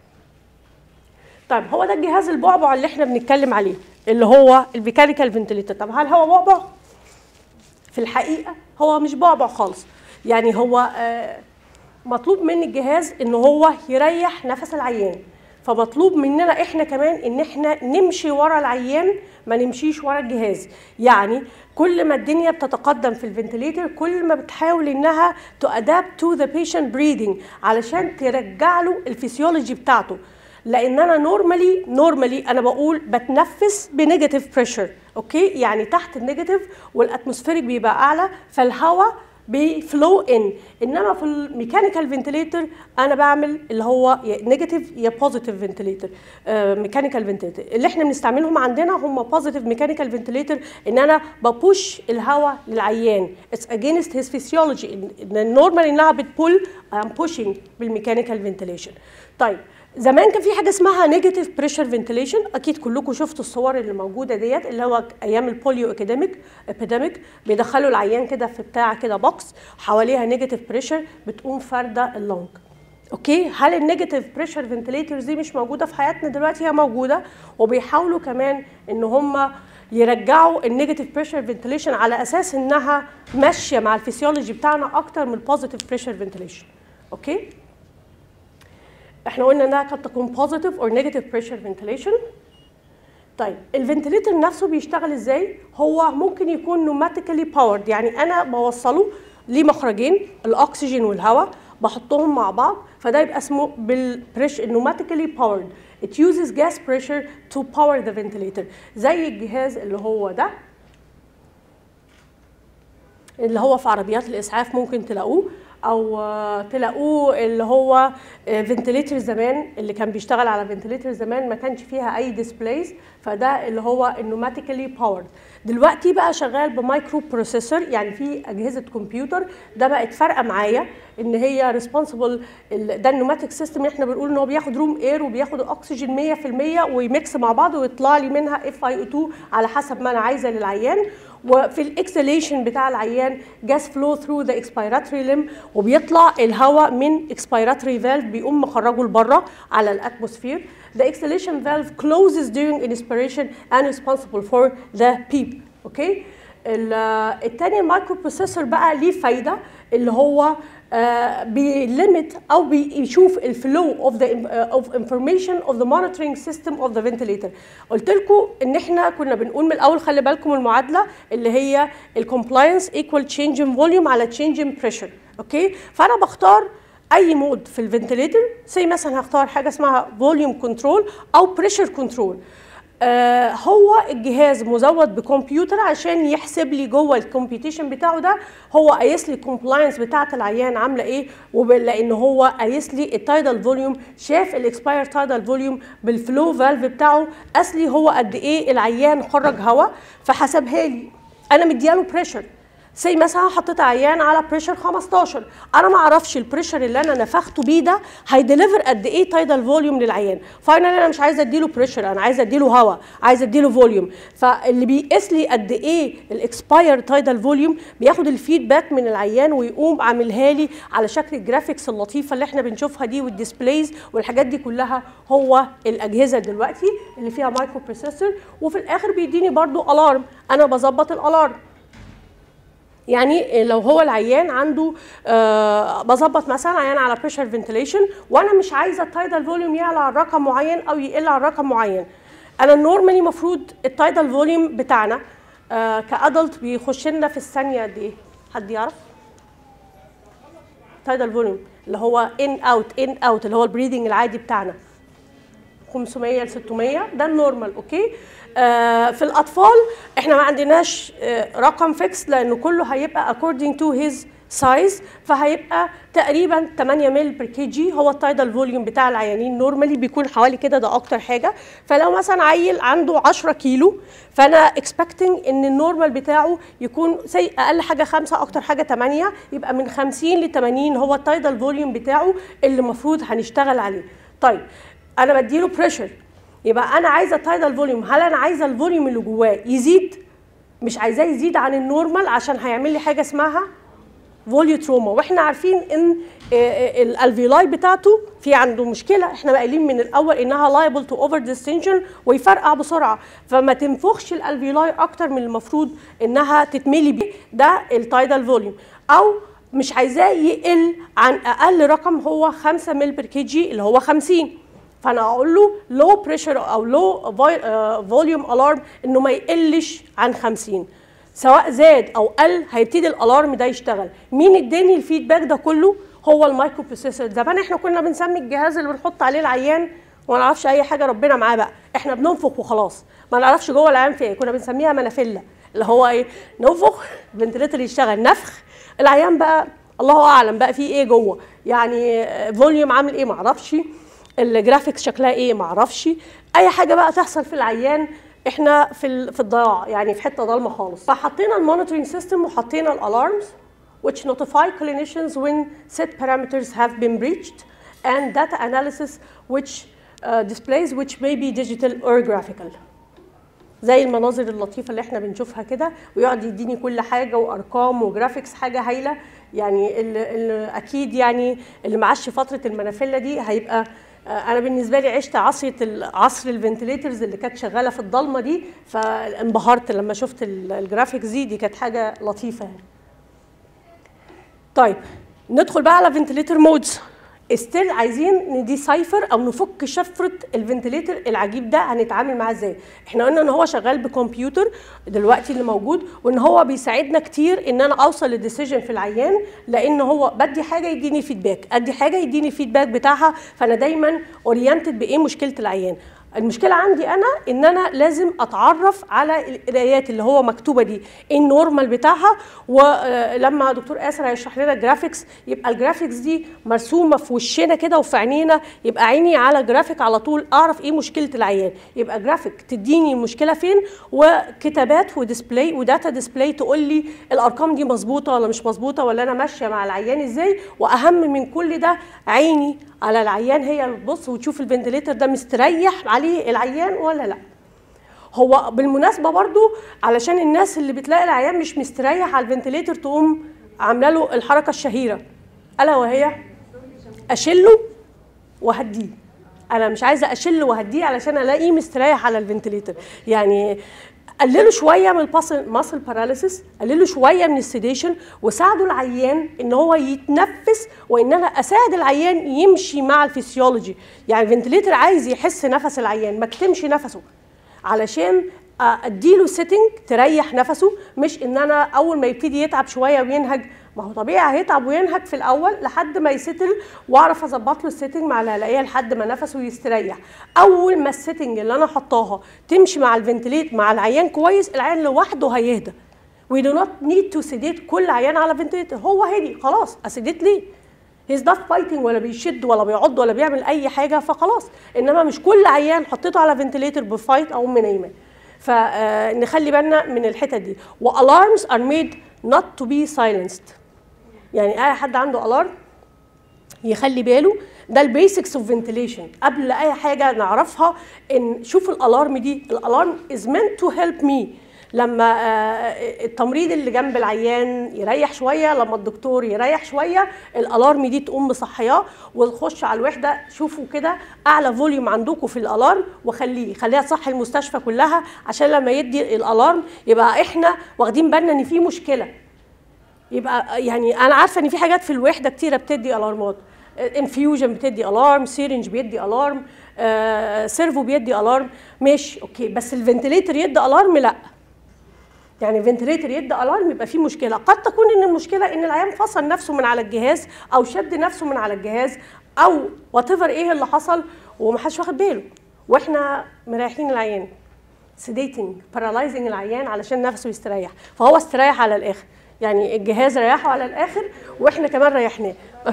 طيب هو ده الجهاز البعبع اللي احنا بنتكلم عليه اللي هو الميكانيكال فنتليتر طب هل هو بعبع في الحقيقه هو مش بعبع خالص يعني هو آه مطلوب من الجهاز ان هو يريح نفس العيان فمطلوب مننا احنا كمان ان احنا نمشي ورا العيان ما نمشيش ورا الجهاز يعني كل ما الدنيا بتتقدم في الفنتليتر كل ما بتحاول انها تو ادابت تو ذا بيشنت بريدنج علشان ترجع له الفسيولوجي بتاعته لان انا نورمالي نورمالي انا بقول بتنفس بنيجاتيف بريشر اوكي يعني تحت النيجاتيف والاتموسفيريك بيبقى اعلى فالهواء بفلو ان انما في الميكانيكال فنتليتر انا بعمل اللي هو يا نيجاتيف يا بوزيتيف فنتليتر ميكانيكال فنتليتر اللي احنا بنستعملهم عندنا هم بوزيتيف ميكانيكال فنتليتر ان انا ببوش الهواء للعيان اتس اجينست هيز فيسيولوجي النورمال انها بتبول ام بوشنج بالميكانيكال فنتليشن طيب زمان كان في حاجه اسمها نيجاتيف بريشر فنتيليشن اكيد كلكم شفتوا الصور اللي موجوده ديت اللي هو ايام البوليو اكاديميك ابيديميك بيدخلوا العيان كده في بتاع كده بوكس حواليها نيجاتيف بريشر بتقوم فارده اللنج اوكي هل النيجاتيف بريشر فنتيليترز دي مش موجوده في حياتنا دلوقتي هي موجوده وبيحاولوا كمان ان هم يرجعوا النيجاتيف بريشر فنتيليشن على اساس انها ماشيه مع الفسيولوجي بتاعنا اكتر من البوزيتيف بريشر فنتيليشن اوكي احنا قلنا انها قد تكون بوزيتيف اور نيجاتيف بريشر فنتيليشن طيب الفنتليتر نفسه بيشتغل ازاي هو ممكن يكون نوماتيكالي باورد يعني انا بوصله ليه مخرجين الاكسجين والهواء بحطهم مع بعض فده يبقى اسمه بالبريشر نوماتيكالي باورد it uses gas pressure to power the ventilator زي الجهاز اللي هو ده اللي هو في عربيات الاسعاف ممكن تلاقوه او تلاقوه اللي هو فنتليتر زمان اللي كان بيشتغل على فنتليتر زمان ما كانش فيها اي ديسبلايز فده اللي هو النوماتيكالي باورد دلوقتي بقى شغال بمايكرو بروسيسور يعني في اجهزه كمبيوتر ده بقت فارقه معايا ان هي ريسبونسبل ده النوماتيك سيستم احنا بنقول ان هو بياخد روم اير وبياخد اكسجين 100% ويميكس مع بعض ويطلع لي منها اف اي او 2 على حسب ما انا عايزه للعيان وفي الاكسليشن بتاع العيان جاز فلو ثرو ذا اكسبيراتوري ليم وبيطلع الهواء من اكسبيراتوري فالف بيقوم مخرجه لبره على الاتموسفير The exhalation valve closes during inspiration and responsible for the PEEP. اوكي الثاني المايكرو بروسيسور بقى ليه فايده اللي هو uh, بيليمت او بيشوف الفلو اوف ذا اوف انفورميشن اوف ذا مونيتورنج سيستم اوف ذا فنتليتر قلت لكم ان احنا كنا بنقول من الاول خلي بالكم المعادله اللي هي الكومبلاينس ايكوال تشينج ان فوليوم على تشينج ان بريشر اوكي فانا بختار اي مود في الفنتليتر زي مثلا هختار حاجه اسمها فوليوم كنترول او بريشر كنترول آه هو الجهاز مزود بكمبيوتر عشان يحسب لي جوه الكمبيوتيشن بتاعه ده هو قايس لي الكومبلاينس بتاعه العيان عامله ايه لان هو قايس لي التايدال فوليوم شاف الاكسباير تايدال فوليوم بالفلو فالف بتاعه قاس لي هو قد ايه العيان خرج هواء فحسبها لي انا مدياله بريشر زي مثلا حطيت عيان على بريشر 15 انا ما اعرفش البريشر اللي انا نفخته بيه ده هيديليفر قد ايه تايدال فوليوم للعيان فاينل انا مش عايزه اديله بريشر انا عايزه اديله هواء عايزه اديله فوليوم فاللي بيقيس لي قد ايه الاكسباير تايدال فوليوم بياخد الفيدباك من العيان ويقوم عاملها لي على شكل الجرافيكس اللطيفه اللي احنا بنشوفها دي والديسبلايز والحاجات دي كلها هو الاجهزه دلوقتي اللي فيها مايكرو بروسيسور وفي الاخر بيديني برضو الارم انا بظبط الالارم يعني لو هو العيان عنده آه بظبط مثلا عيان على بريشر فنتليشن وانا مش عايزه التايدال فوليوم يعلى عن رقم معين او يقل عن رقم معين انا نورمالي المفروض التايدال فوليوم بتاعنا آه كادلت بيخش لنا في الثانيه قد ايه حد يعرف تايدال فوليوم اللي هو ان اوت ان اوت اللي هو البريدنج العادي بتاعنا 500 ل 600 ده النورمال اوكي آه في الاطفال احنا ما عندناش آه رقم فيكس لانه كله هيبقى according to his size فهيبقى تقريبا 8 مل بر كي جي هو التايدال فوليوم بتاع العيانين نورمالي بيكون حوالي كده ده اكتر حاجه فلو مثلا عيل عنده 10 كيلو فانا اكسبكتنج ان النورمال بتاعه يكون زي اقل حاجه 5 اكتر حاجه 8 يبقى من 50 ل 80 هو التايدال فوليوم بتاعه اللي المفروض هنشتغل عليه طيب انا بديله بريشر يبقى انا عايزه التايدال فوليوم هل انا عايزه الفوليوم اللي جواه يزيد مش عايزاه يزيد عن النورمال عشان هيعمل لي حاجه اسمها فوليو تروما واحنا عارفين ان الالفيولاي بتاعته في عنده مشكله احنا قايلين من الاول انها لايبل تو اوفر ديستنشن ويفرقع بسرعه فما تنفخش الالفيولاي اكتر من المفروض انها تتملي بيه ده التايدال فوليوم او مش عايزاه يقل عن اقل رقم هو 5 مل بر كي جي اللي هو 50 فانا اقول له لو بريشر او لو فوليوم الارم انه ما يقلش عن 50 سواء زاد او قل هيبتدي الالارم ده يشتغل مين اداني الفيدباك ده كله هو المايكرو بروسيسور زمان احنا كنا بنسمي الجهاز اللي بنحط عليه العيان وما نعرفش اي حاجه ربنا معاه بقى احنا بننفخ وخلاص ما نعرفش جوه العيان في ايه كنا بنسميها منافله اللي هو ايه ننفخ الفنتليتر يشتغل نفخ العيان بقى الله اعلم بقى في ايه جوه يعني فوليوم عامل ايه معرفش الجرافيكس شكلها ايه معرفش اي حاجه بقى تحصل في العيان احنا في في الضياع يعني في حته ضلمه خالص فحطينا المونيتورنج سيستم وحطينا الالارمز which notify clinicians when set parameters have been breached and data analysis which uh, displays which may be digital or graphical زي المناظر اللطيفه اللي احنا بنشوفها كده ويقعد يديني كل حاجه وارقام وجرافيكس حاجه هايله يعني اللي, اللي اكيد يعني اللي معاش فتره المنافله دي هيبقى انا بالنسبه لي عشت عصره عصر الفنتليترز اللي كانت شغاله في الضلمه دي فانبهرت لما شفت الجرافيكس دي دي كانت حاجه لطيفه يعني. طيب ندخل بقى على فنتليتر مودز ستيل عايزين نديسايفر او نفك شفره الفنتليتر العجيب ده هنتعامل معاه ازاي احنا قلنا ان هو شغال بكمبيوتر دلوقتي اللي موجود وان هو بيساعدنا كتير ان انا اوصل للديسيجن في العيان لان هو بدي حاجه يديني فيدباك ادي حاجه يديني فيدباك بتاعها فانا دايما اورينتد بايه مشكله العيان المشكله عندي انا ان انا لازم اتعرف على القرايات اللي هو مكتوبه دي ايه النورمال بتاعها ولما دكتور اسر هيشرح لنا الجرافيكس يبقى الجرافيكس دي مرسومه في وشنا كده وفي عينينا يبقى عيني على جرافيك على طول اعرف ايه مشكله العيان يبقى جرافيك تديني المشكله فين وكتابات وديسبلاي وداتا ديسبلاي تقول لي الارقام دي مظبوطه ولا مش مظبوطه ولا انا ماشيه مع العيان ازاي واهم من كل ده عيني على العيان هي اللي تبص وتشوف الفنتليتر ده مستريح عليه العيان ولا لا هو بالمناسبه برضو علشان الناس اللي بتلاقي العيان مش مستريح على الفنتليتر تقوم عامله له الحركه الشهيره الا وهي اشله وهديه انا مش عايزه اشل وهديه علشان الاقيه مستريح على الفنتليتر يعني قللوا شويه من الماسل ماسل باراليسيس قللوا شويه من السيديشن وساعدوا العيان ان هو يتنفس وان انا اساعد العيان يمشي مع الفسيولوجي يعني الفنتليتر عايز يحس نفس العيان ما كتمش نفسه علشان اديله سيتنج تريح نفسه مش ان انا اول ما يبتدي يتعب شويه وينهج ما هو طبيعي هيتعب وينهج في الاول لحد ما يستل واعرف اظبط له السيتنج مع الهلقيه لحد ما نفسه يستريح اول ما السيتنج اللي انا حطاها تمشي مع الفنتليت مع العيان كويس العيان لوحده هيهدى وي دو نوت نيد تو سيديت كل عيان على فنتليتر هو هدي خلاص اسيديت ليه هيز نوت فايتنج ولا بيشد ولا بيعض ولا بيعمل اي حاجه فخلاص انما مش كل عيان حطيته على فنتليتر بفايت او منيمه فنخلي بالنا من الحته دي والارمز ار ميد not to be silenced يعني اي حد عنده الارم يخلي باله ده البيسكس اوف فنتيليشن قبل اي حاجه نعرفها ان شوف الالارم دي الالارم از meant تو هيلب مي لما التمريض اللي جنب العيان يريح شويه لما الدكتور يريح شويه الالارم دي تقوم مصحياه وتخش على الوحده شوفوا كده اعلى فوليوم عندكم في الالارم وخليه خليها تصحي المستشفى كلها عشان لما يدي الالارم يبقى احنا واخدين بالنا ان في مشكله يبقى يعني انا عارفه ان في حاجات في الوحده كتيره بتدي الارمات انفيوجن بتدي الارم سيرنج بيدي الارم آه، سيرفو بيدي الارم ماشي اوكي بس الفنتليتر يدي الارم لا يعني الفنتليتر يدي الارم يبقى في مشكله قد تكون ان المشكله ان العيان فصل نفسه من على الجهاز او شد نفسه من على الجهاز او وات ايه اللي حصل ومحدش واخد باله واحنا مريحين العيان سيديتنج بارالايزنج العيان علشان نفسه يستريح فهو استريح على الاخر يعني الجهاز ريحه على الاخر واحنا كمان ريحناه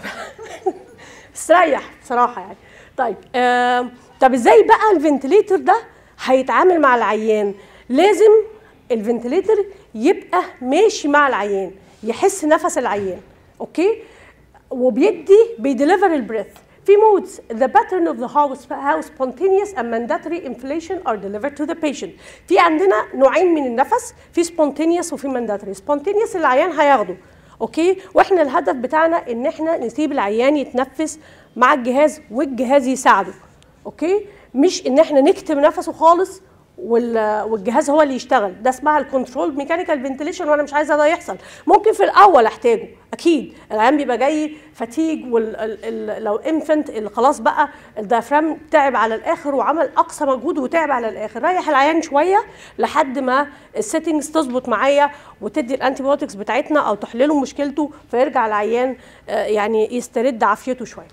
استريح بصراحه يعني طيب آه طب ازاي بقى الفنتليتر ده هيتعامل مع العيان لازم الفنتليتر يبقى ماشي مع العيان يحس نفس العيان اوكي وبيدي بيديليفر البريث في modes the pattern of the how, how spontaneous and mandatory inflation are delivered to the patient في عندنا نوعين من النفس في spontaneous وفي mandatory spontaneous العيان هياخده اوكي واحنا الهدف بتاعنا ان احنا نسيب العيان يتنفس مع الجهاز والجهاز يساعده اوكي مش ان احنا نكتم نفسه خالص والجهاز هو اللي يشتغل ده اسمها الكنترول ميكانيكال فنتيليشن وانا مش عايزه ده يحصل ممكن في الاول احتاجه اكيد العيان بيبقى جاي فتيج لو انفنت اللي خلاص بقى الديافرام تعب على الاخر وعمل اقصى مجهود وتعب على الاخر ريح العيان شويه لحد ما السيتنجز تظبط معايا وتدي الانتي بايوتكس بتاعتنا او تحلله مشكلته فيرجع العيان يعني يسترد عافيته شويه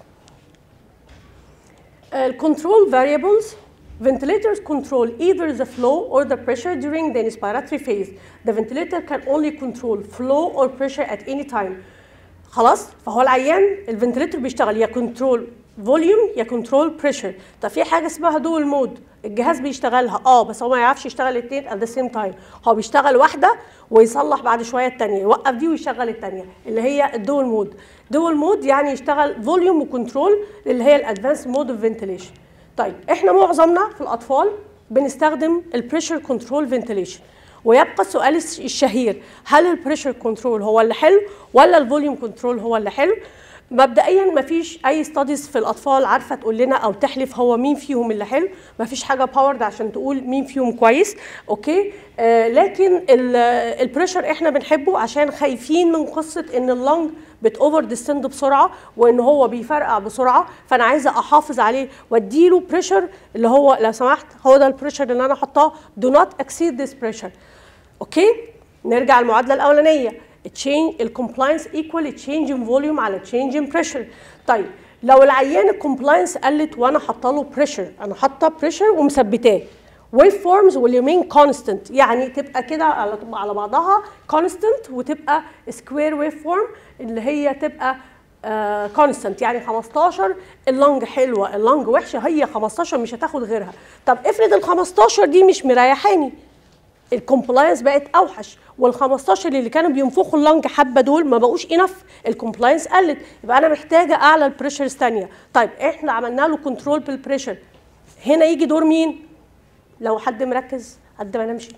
الكنترول فاريبلز Ventilators control either the flow or the pressure during the inspiratory phase. The ventilator can only control flow or pressure at any time. خلاص فهو العيان الفنتليتور بيشتغل يا كنترول فوليوم يا كنترول بريشر طب في حاجه اسمها دول مود الجهاز بيشتغلها اه بس هو ما يعرفش يشتغل الاثنين at the same time هو بيشتغل واحده ويصلح بعد شويه الثانيه يوقف دي ويشغل الثانيه اللي هي الدول مود دول مود يعني يشتغل فوليوم وكنترول اللي هي الادفانس مود اوف فنتيليشن طيب احنا معظمنا في الاطفال بنستخدم البريشر كنترول فنتيليشن ويبقى السؤال الشهير هل البريشر كنترول هو اللي حلو ولا الفوليوم كنترول هو اللي حلو مبدئيا ما فيش اي ستاديز في الاطفال عارفه تقول لنا او تحلف هو مين فيهم اللي حلو ما فيش حاجه باورد عشان تقول مين فيهم كويس اوكي آه لكن البريشر احنا بنحبه عشان خايفين من قصه ان اللنج بتوفر ديستند بسرعه وان هو بيفرقع بسرعه فانا عايزه احافظ عليه واديله بريشر اللي هو لو سمحت هو ده البريشر اللي انا حطاه دو نوت اكسيد ذيس بريشر اوكي نرجع المعادله الاولانيه تشينج الكومبلاينس ايكوال تشينج ان فوليوم على تشينج ان بريشر طيب لو العيان الكومبلاينس قلت وانا حاطه له بريشر انا حاطه بريشر ومثبتاه ويف فورمز واليومين كونستنت يعني تبقى كده على على بعضها كونستنت وتبقى سكوير ويف فورم اللي هي تبقى كونستنت يعني 15 اللونج حلوه اللونج وحشه هي 15 مش هتاخد غيرها طب افرض ال 15 دي مش مريحاني الكومبلاينس بقت اوحش وال 15 اللي كانوا بينفخوا اللنج حبه دول ما بقوش انف الكومبلاينس قلت يبقى انا محتاجه اعلى البريشرز ثانيه طيب احنا عملنا له كنترول بالبريشر هنا يجي دور مين لو حد مركز قد ما نمشي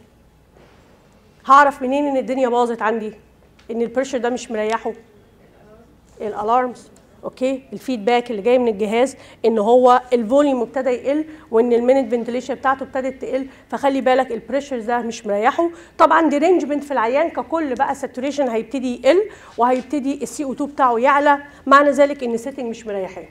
هعرف منين ان الدنيا باظت عندي ان البريشر ده مش مريحه الالارمز اوكي الفيدباك اللي جاي من الجهاز ان هو الفوليوم ابتدى يقل وان المينت فنتليشن بتاعته ابتدت تقل فخلي بالك البريشر ده مش مريحه طبعا ديرينجمنت في العيان ككل بقى ساتوريشن هيبتدي يقل وهيبتدي السي او 2 بتاعه يعلى معنى ذلك ان السيتنج مش مريحاه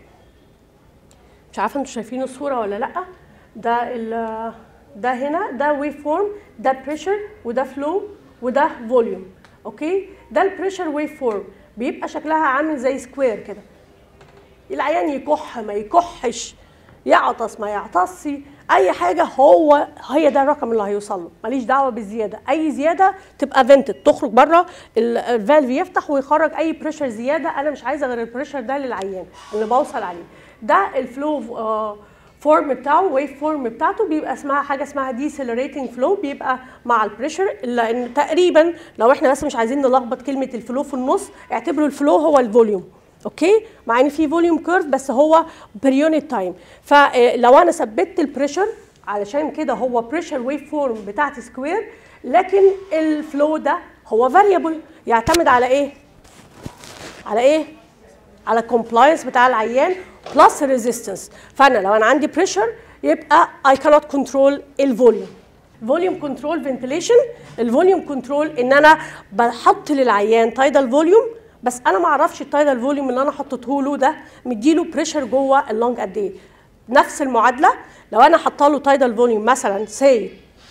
مش عارفه انتوا شايفين الصوره ولا لا ده ال ده هنا ده ويف فورم ده بريشر وده فلو وده فوليوم اوكي ده البريشر ويف فورم بيبقى شكلها عامل زي سكوير كده العيان يكح ما يكحش يعطس ما يعطسش اي حاجه هو هي ده الرقم اللي هيوصل له ماليش دعوه بالزياده اي زياده تبقى فينتد تخرج بره الفالف يفتح ويخرج اي بريشر زياده انا مش عايزه غير البريشر ده للعيان اللي بوصل عليه ده الفلو آه فورم بتاعه ويف فورم بتاعته بيبقى اسمها حاجه اسمها ديسيلريتنج فلو بيبقى مع البريشر لان تقريبا لو احنا بس مش عايزين نلخبط كلمه الفلو في النص اعتبروا الفلو هو الفوليوم اوكي مع ان في فوليوم كيرف بس هو بير يونت تايم فلو انا ثبت البريشر علشان كده هو بريشر ويف فورم بتاعت سكوير لكن الفلو ده هو فاريبل يعتمد على ايه على ايه على الكومبلاينس بتاع العيان بلس ريزيستنس فانا لو انا عندي بريشر يبقى اي كانوت كنترول الفوليوم فوليوم كنترول فنتليشن الفوليوم كنترول ان انا بحط للعيان تايدال فوليوم بس انا ما اعرفش التايدال فوليوم اللي انا حطيته له ده مديله بريشر جوه اللونج قد ايه نفس المعادله لو انا حاطه له تايدال فوليوم مثلا سي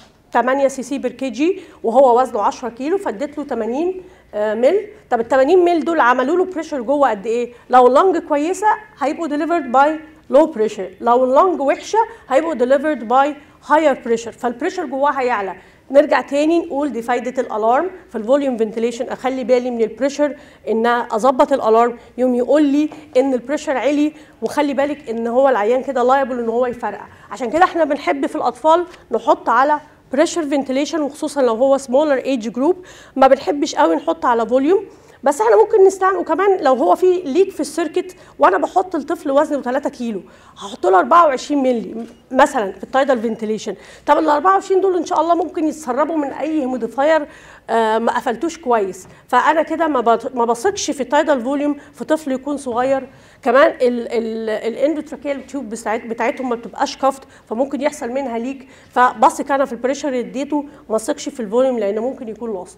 8 سي سي بير كي جي وهو وزنه 10 كيلو فاديت له 80 مل طب ال 80 مل دول عملوا له بريشر جوه قد ايه لو اللنج كويسه هيبقوا ديليفرد باي لو بريشر لو اللنج وحشه هيبقوا ديليفرد باي هاير بريشر فالبريشر جواها هيعلى نرجع تاني نقول دي فايده الالارم في الفوليوم فنتليشن اخلي بالي من البريشر ان اظبط الالارم يوم يقول لي ان البريشر عالي وخلي بالك ان هو العيان كده لايبل ان هو يفرقع عشان كده احنا بنحب في الاطفال نحط على بريشر فنتليشن وخصوصا لو هو سمولر ايج جروب ما بنحبش قوي نحط على فوليوم بس احنا ممكن نستعمل وكمان لو هو في ليك في السيركت وانا بحط الطفل وزنه 3 كيلو هحط له 24 مللي مثلا في التايدال فنتليشن طب ال 24 دول ان شاء الله ممكن يتسربوا من اي هيموديفاير آه ما قفلتوش كويس فانا كده ما ما بثقش في التايدال فوليوم في طفل يكون صغير كمان الاندوتراكيال تيوب بتاعتهم ما بتبقاش كفت فممكن يحصل منها ليك فبثق انا في البريشر اللي اديته ما اثقش في الفوليوم لان ممكن يكون لوست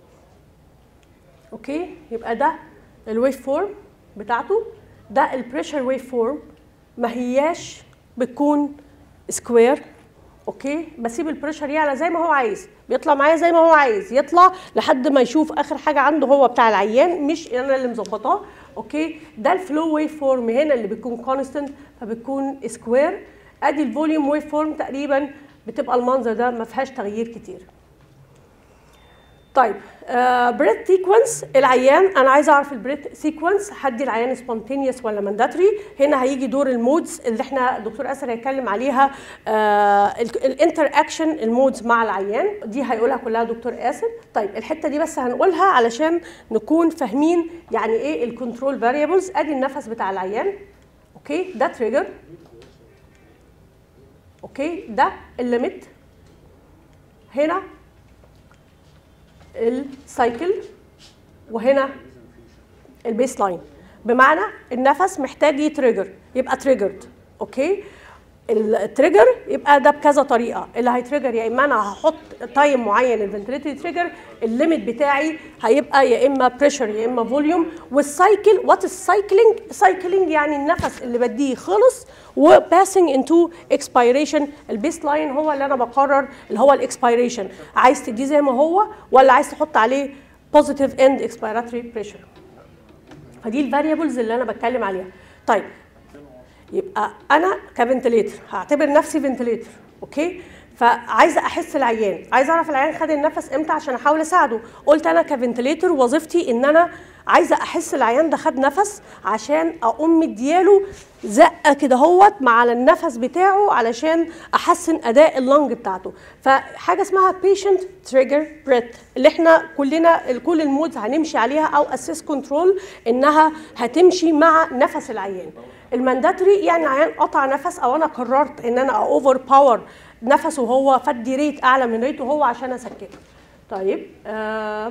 اوكي يبقى ده الويف فورم بتاعته ده البريشر ويف فورم ما هياش بتكون سكوير اوكي بسيب البريشر يعلى زي ما هو عايز بيطلع معايا زي ما هو عايز يطلع لحد ما يشوف اخر حاجه عنده هو بتاع العيان مش انا اللي مظبطاه اوكي ده الفلو ويف فورم هنا اللي بتكون كونستنت فبتكون سكوير ادي الفوليوم ويف فورم تقريبا بتبقى المنظر ده ما فيهاش تغيير كتير طيب بريث سيكونس العيان انا عايزه اعرف البريث سيكونس هدي العيان سبونتينيوس ولا مانداتري هنا هيجي دور المودز اللي احنا الدكتور اسر هيتكلم عليها الانتر اكشن المودز مع العيان دي هيقولها كلها دكتور اسر طيب الحته دي بس هنقولها علشان نكون فاهمين يعني ايه الكنترول فاريبلز ادي النفس بتاع العيان اوكي ده تريجر اوكي ده الليميت هنا السايكل وهنا البيس لاين بمعنى النفس محتاج يتريجر يبقى تريجرد اوكي التريجر يبقى ده بكذا طريقه اللي هيتريجر يا اما انا هحط تايم معين الفنتريتري تريجر الليميت بتاعي هيبقى يا اما بريشر يا اما فوليوم والسايكل وات السايكلينج سايكلينج يعني النفس اللي بديه خلص وباسنج انتو اكسبيريشن البيس لاين هو اللي انا بقرر اللي هو الاكسبيريشن عايز تديه زي ما هو ولا عايز تحط عليه بوزيتيف اند اكسبيراتوري بريشر فدي الفاريبلز اللي انا بتكلم عليها طيب يبقى انا كفنتليتر هعتبر نفسي فنتليتر اوكي فعايزه احس العيان عايزه اعرف العيان خد النفس امتى عشان احاول اساعده قلت انا كفنتليتر وظيفتي ان انا عايزه احس العيان ده خد نفس عشان اقوم مدياله زقه كده هوت مع النفس بتاعه علشان احسن اداء اللنج بتاعته فحاجه اسمها patient trigger breath اللي احنا كلنا كل المودز هنمشي عليها او اسيس كنترول انها هتمشي مع نفس العيان المانداتوري يعني العيان قطع نفس او انا قررت ان انا اوفر باور نفسه هو فدي ريت اعلى من ريته هو عشان اسكته طيب آه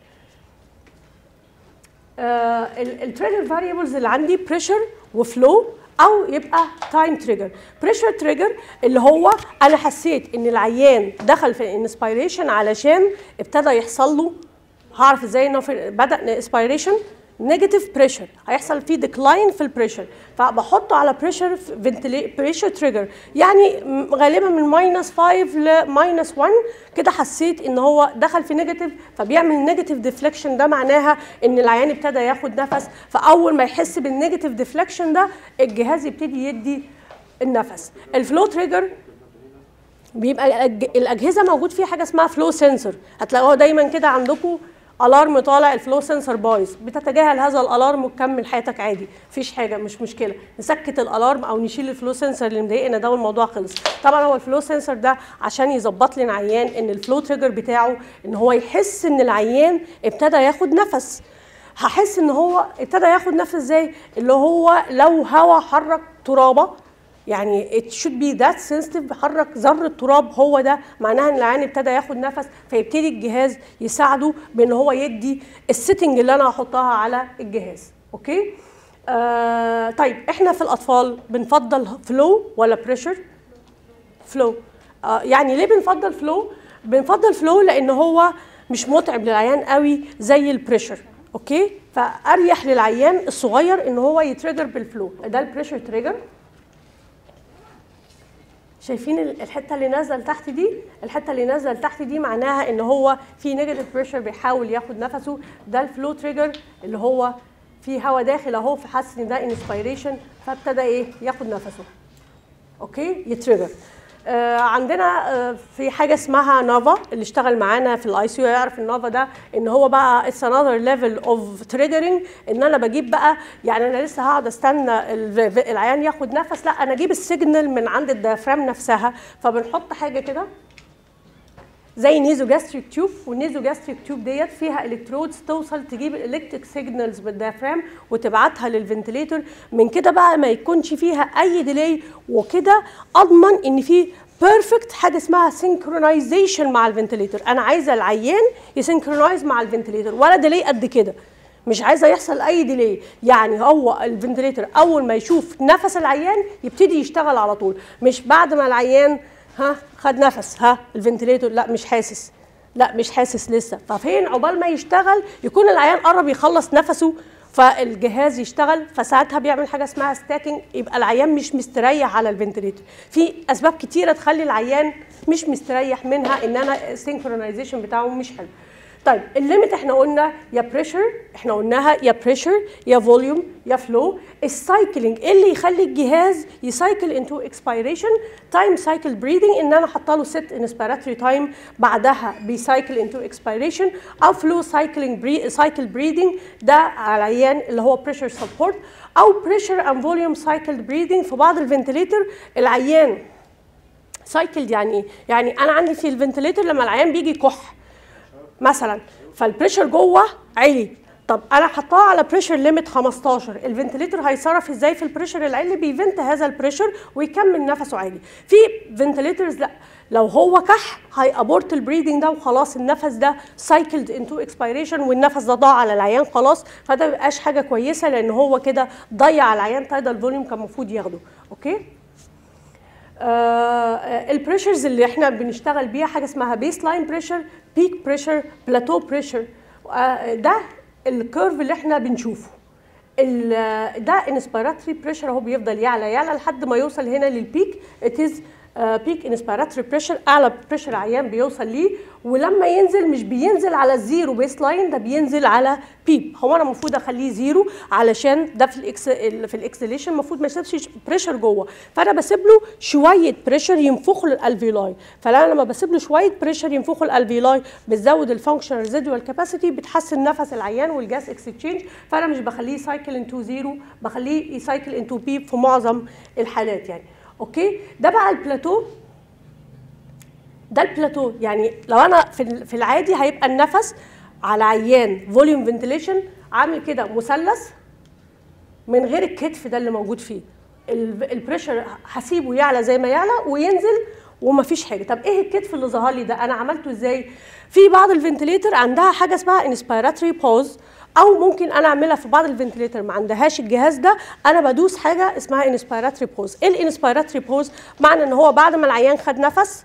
التريجر فاريبلز اللي عندي بريشر وفلو او يبقى تايم تريجر بريشر تريجر اللي هو انا حسيت ان العيان دخل في الانسبيريشن علشان ابتدى يحصل له هعرف ازاي انه في بدا انسبيريشن نيجاتيف بريشر هيحصل فيه ديكلاين في البريشر فبحطه على بريشر بريشر تريجر يعني غالبا من ماينس 5 لماينس 1 كده حسيت ان هو دخل في نيجاتيف فبيعمل نيجاتيف ديفليكشن ده معناها ان العيان ابتدى ياخد نفس فاول ما يحس بالنيجاتيف ديفليكشن ده الجهاز يبتدي يدي النفس الفلو تريجر بيبقى الاجهزه موجود فيها حاجه اسمها فلو سنسور هتلاقوها دايما كده عندكم الارم طالع الفلو سنسور بايظ بتتجاهل هذا الالارم وتكمل حياتك عادي مفيش حاجه مش مشكله نسكت الالارم او نشيل الفلو سنسور اللي مضايقنا ده والموضوع خلص طبعا هو الفلو سنسور ده عشان يظبط لي العيان ان الفلو تريجر بتاعه ان هو يحس ان العيان ابتدى ياخد نفس هحس ان هو ابتدى ياخد نفس ازاي اللي هو لو هوا حرك ترابه يعني it should be that sensitive بيحرك ذره تراب هو ده معناها ان العيان ابتدى ياخد نفس فيبتدي الجهاز يساعده بان هو يدي السيتنج اللي انا هحطها على الجهاز اوكي آه طيب احنا في الاطفال بنفضل فلو ولا بريشر فلو آه يعني ليه بنفضل فلو بنفضل فلو لان هو مش متعب للعيان قوي زي البريشر اوكي فاريح للعيان الصغير ان هو يتريجر بالفلو ده البريشر تريجر شايفين الحته اللي نازله لتحت دي الحته اللي نازله لتحت دي معناها ان هو في نيجاتيف بريشر بيحاول ياخد نفسه ده الفلو تريجر اللي هو في هواء داخل اهو فحس ان ده انسبيريشن فابتدى ايه ياخد نفسه اوكي يتريجر آه عندنا آه في حاجه اسمها نافا اللي اشتغل معانا في الاي سي يعرف النافا ده ان هو بقى اتس انذر ليفل اوف تريجرنج ان انا بجيب بقى يعني انا لسه هقعد استنى العيان ياخد نفس لا انا اجيب السيجنال من عند الديافرام نفسها فبنحط حاجه كده زي نيزو جاستريك تيوب والنيزو جاستريك تيوب ديت فيها الكترودز توصل تجيب الالكتريك سيجنالز بالديافرام وتبعتها للفنتليتور من كده بقى ما يكونش فيها اي ديلي وكده اضمن ان في بيرفكت حاجه اسمها سينكرونايزيشن مع الفنتليتور انا عايزه العيان يسينكرونايز مع الفنتليتور ولا ديلي قد كده مش عايزه يحصل اي ديلي يعني هو الفنتليتور اول ما يشوف نفس العيان يبتدي يشتغل على طول مش بعد ما العيان ها خد نفس ها الفنتليتور لا مش حاسس لا مش حاسس لسه ففين عقبال ما يشتغل يكون العيان قرب يخلص نفسه فالجهاز يشتغل فساعتها بيعمل حاجه اسمها ستاكينج يبقى العيان مش مستريح على الفنتليتور في اسباب كتيره تخلي العيان مش مستريح منها ان انا السينكرونايزيشن بتاعه مش حلو طيب الليميت احنا قلنا يا بريشر احنا قلناها يا بريشر يا فوليوم يا فلو السايكلينج ايه اللي يخلي الجهاز يسايكل انتو اكسبيريشن تايم سايكل بريدنج ان انا حاطه له ست انسبيراتوري تايم بعدها بيسايكل انتو اكسبيريشن او فلو سايكلينج بري سايكل بريدنج ده على العيان اللي هو بريشر سبورت او بريشر اند فوليوم سايكل بريدنج في بعض الفنتليتر العيان سايكل يعني ايه؟ يعني انا عندي في الفنتليتر لما العيان بيجي يكح مثلا فالبريشر جوه عالي طب انا حطاه على بريشر ليميت 15 الفنتليتور هيتصرف ازاي في البريشر العالي بيفنت هذا البريشر ويكمل نفسه عالي في فنتليتورز لا لو هو كح هيابورت البريدنج ده وخلاص النفس ده سايكلد انتو اكسبيريشن والنفس ده ضاع على العيان خلاص فده ما بيبقاش حاجه كويسه لان هو كده ضيع العيان تايدال فوليوم كان المفروض ياخده اوكي آه البريشرز اللي احنا بنشتغل بيها حاجه اسمها بيس لاين بريشر بيك بريشر بلاتو بريشر ده الكيرف اللي احنا بنشوفه ده انسبيراتوري بريشر اهو بيفضل يعلى يعلى لحد ما يوصل هنا للبيك ات از بيك انسبيراتوري بريشر اعلى بريشر عيان بيوصل ليه ولما ينزل مش بينزل على الزيرو بيس لاين ده بينزل على بيب هو انا المفروض اخليه زيرو علشان ده في الاكس في الاكسليشن المفروض ما يسيبش بريشر جوه فانا بسيب له شويه بريشر ينفخوا الالفيولاي فانا لما بسيب له شويه بريشر ينفخوا الالفيولاي بتزود الفانكشن ريزيدوال كاباسيتي بتحسن نفس العيان والجاس اكسشينج فانا مش بخليه سايكل انتو زيرو بخليه يسايكل انتو بيب في معظم الحالات يعني اوكي ده بقى البلاتو ده البلاتو يعني لو انا في في العادي هيبقى النفس على عيان فوليوم فنتيليشن عامل كده مثلث من غير الكتف ده اللي موجود فيه البريشر هسيبه يعلى زي ما يعلى وينزل ومفيش حاجه طب ايه الكتف اللي ظهر لي ده انا عملته ازاي في بعض الفنتليتر عندها حاجه اسمها انسبيراتوري بوز او ممكن انا اعملها في بعض الفنتليتر ما عندهاش الجهاز ده انا بدوس حاجه اسمها انسبيراتوري بوز ايه الانسبيراتوري بوز معنى ان هو بعد ما العيان خد نفس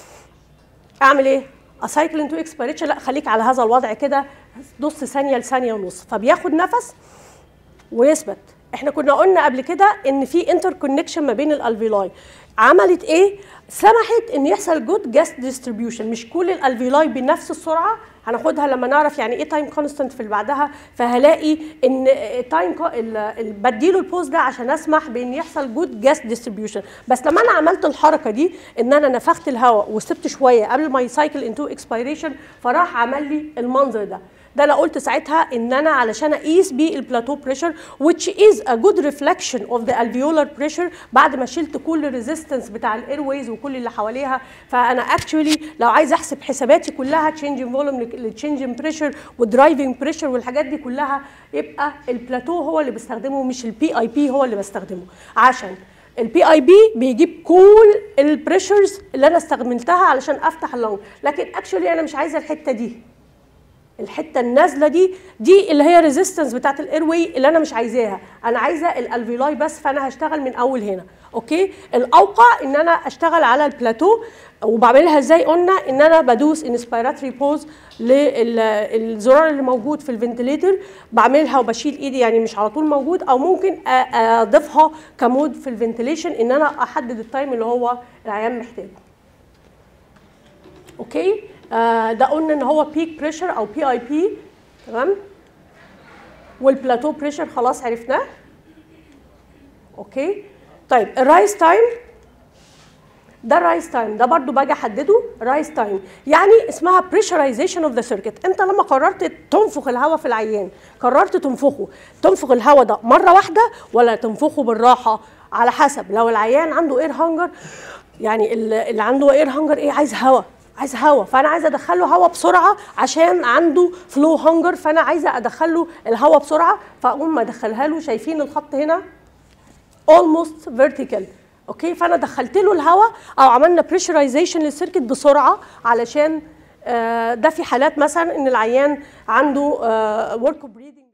اعمل ايه اسايكل انتو اكسبيريشن لا خليك على هذا الوضع كده نص ثانيه لثانيه ونص فبياخد نفس ويثبت احنا كنا قلنا قبل كده ان في انتر كونكشن ما بين الالفيلاي عملت ايه سمحت ان يحصل جود جاس ديستريبيوشن مش كل الالفيلاي بنفس السرعه هناخدها لما نعرف يعني ايه تايم كونستنت في اللي بعدها فهلاقي ان تايم بديله البوز ده عشان اسمح بان يحصل جود جاس ديستريبيوشن بس لما انا عملت الحركه دي ان انا نفخت الهواء وسبت شويه قبل ما يسايكل انتو اكسبيريشن فراح عمل لي المنظر ده ده انا قلت ساعتها ان انا علشان اقيس بيه البلاتو بريشر which is a good reflection of the alveolar pressure بعد ما شلت كل الريزيستنس بتاع الاير ويز وكل اللي حواليها فانا اكشولي لو عايز احسب حساباتي كلها تشينج ان فولوم لتشينج ان بريشر والدرايفنج بريشر والحاجات دي كلها يبقى البلاتو هو اللي بستخدمه مش البي اي بي هو اللي بستخدمه عشان البي اي بي بيجيب كل البريشرز اللي انا استخدمتها علشان افتح اللنج لكن اكشولي انا مش عايزه الحته دي الحته النازله دي دي اللي هي ريزيستنس بتاعت الاير واي اللي انا مش عايزاها انا عايزه الالفيولاي بس فانا هشتغل من اول هنا اوكي الاوقع ان انا اشتغل على البلاتو وبعملها ازاي قلنا ان انا بدوس انسبيراتوري بوز للزرار اللي موجود في الفنتليتر بعملها وبشيل ايدي يعني مش على طول موجود او ممكن اضيفها كمود في الفنتليشن ان انا احدد التايم اللي هو العيان محتاجه اوكي آه ده قلنا ان هو بيك بريشر او بي اي بي تمام والبلاتو بريشر خلاص عرفناه اوكي طيب الرايس تايم ده الرايس تايم ده برضو باجي احدده رايس تايم يعني اسمها بريشرايزيشن اوف ذا سيركت انت لما قررت تنفخ الهواء في العيان قررت تنفخه تنفخ الهواء ده مره واحده ولا تنفخه بالراحه على حسب لو العيان عنده اير هانجر يعني اللي عنده اير هانجر ايه عايز هواء عايز هواء فانا عايزه ادخله هواء بسرعه عشان عنده فلو هانجر فانا عايزه ادخله الهواء بسرعه فاقوم ادخلها له شايفين الخط هنا almost vertical اوكي فانا دخلت له الهواء او عملنا بريشرايزيشن للسيركت بسرعه علشان آه ده في حالات مثلا ان العيان عنده ورك بريدنج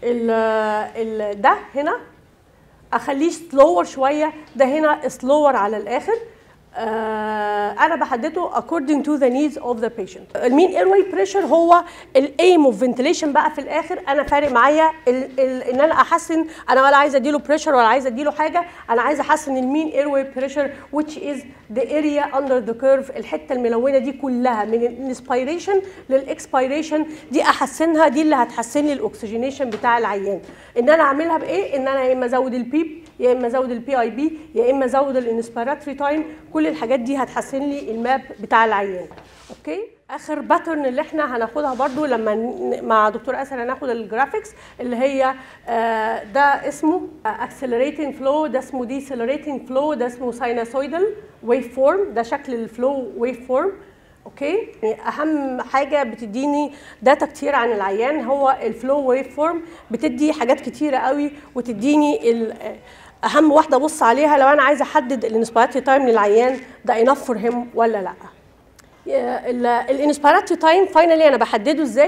ده هنا اخليه سلور شويه ده هنا سلور على الاخر آه انا بحدده according to the needs of the patient المين airway pressure هو الايم اوف ventilation بقى في الاخر انا فارق معايا ال ال ان انا احسن انا ولا عايزه اديله بريشر ولا عايزه اديله حاجه انا عايزه احسن المين airway pressure which is the area under the curve الحته الملونه دي كلها من الانسبيريشن للاكسبيريشن دي احسنها دي اللي هتحسن لي الاكسجينيشن بتاع العيان ان انا اعملها بايه ان انا يا اما ازود البيب يا اما ازود البي اي بي يا اما ازود الانسبيراتوري تايم كل الحاجات دي هتحسن لي الماب بتاع العيان اوكي اخر باترن اللي احنا هناخدها برضو لما مع دكتور اسر هناخد الجرافيكس اللي هي آه ده اسمه اكسلريتنج فلو ده اسمه ديسلريتنج فلو ده اسمه ساينوسويدال ويف فورم ده شكل الفلو ويف فورم اوكي يعني اهم حاجه بتديني داتا كتير عن العيان هو الفلو ويف فورم بتدي حاجات كتيره قوي وتديني اهم واحده ابص عليها لو انا عايزه احدد الانسبيراتوري تايم للعيان ده انف فور هيم ولا لا الانسبيراتوري تايم فاينلي انا بحدده ازاي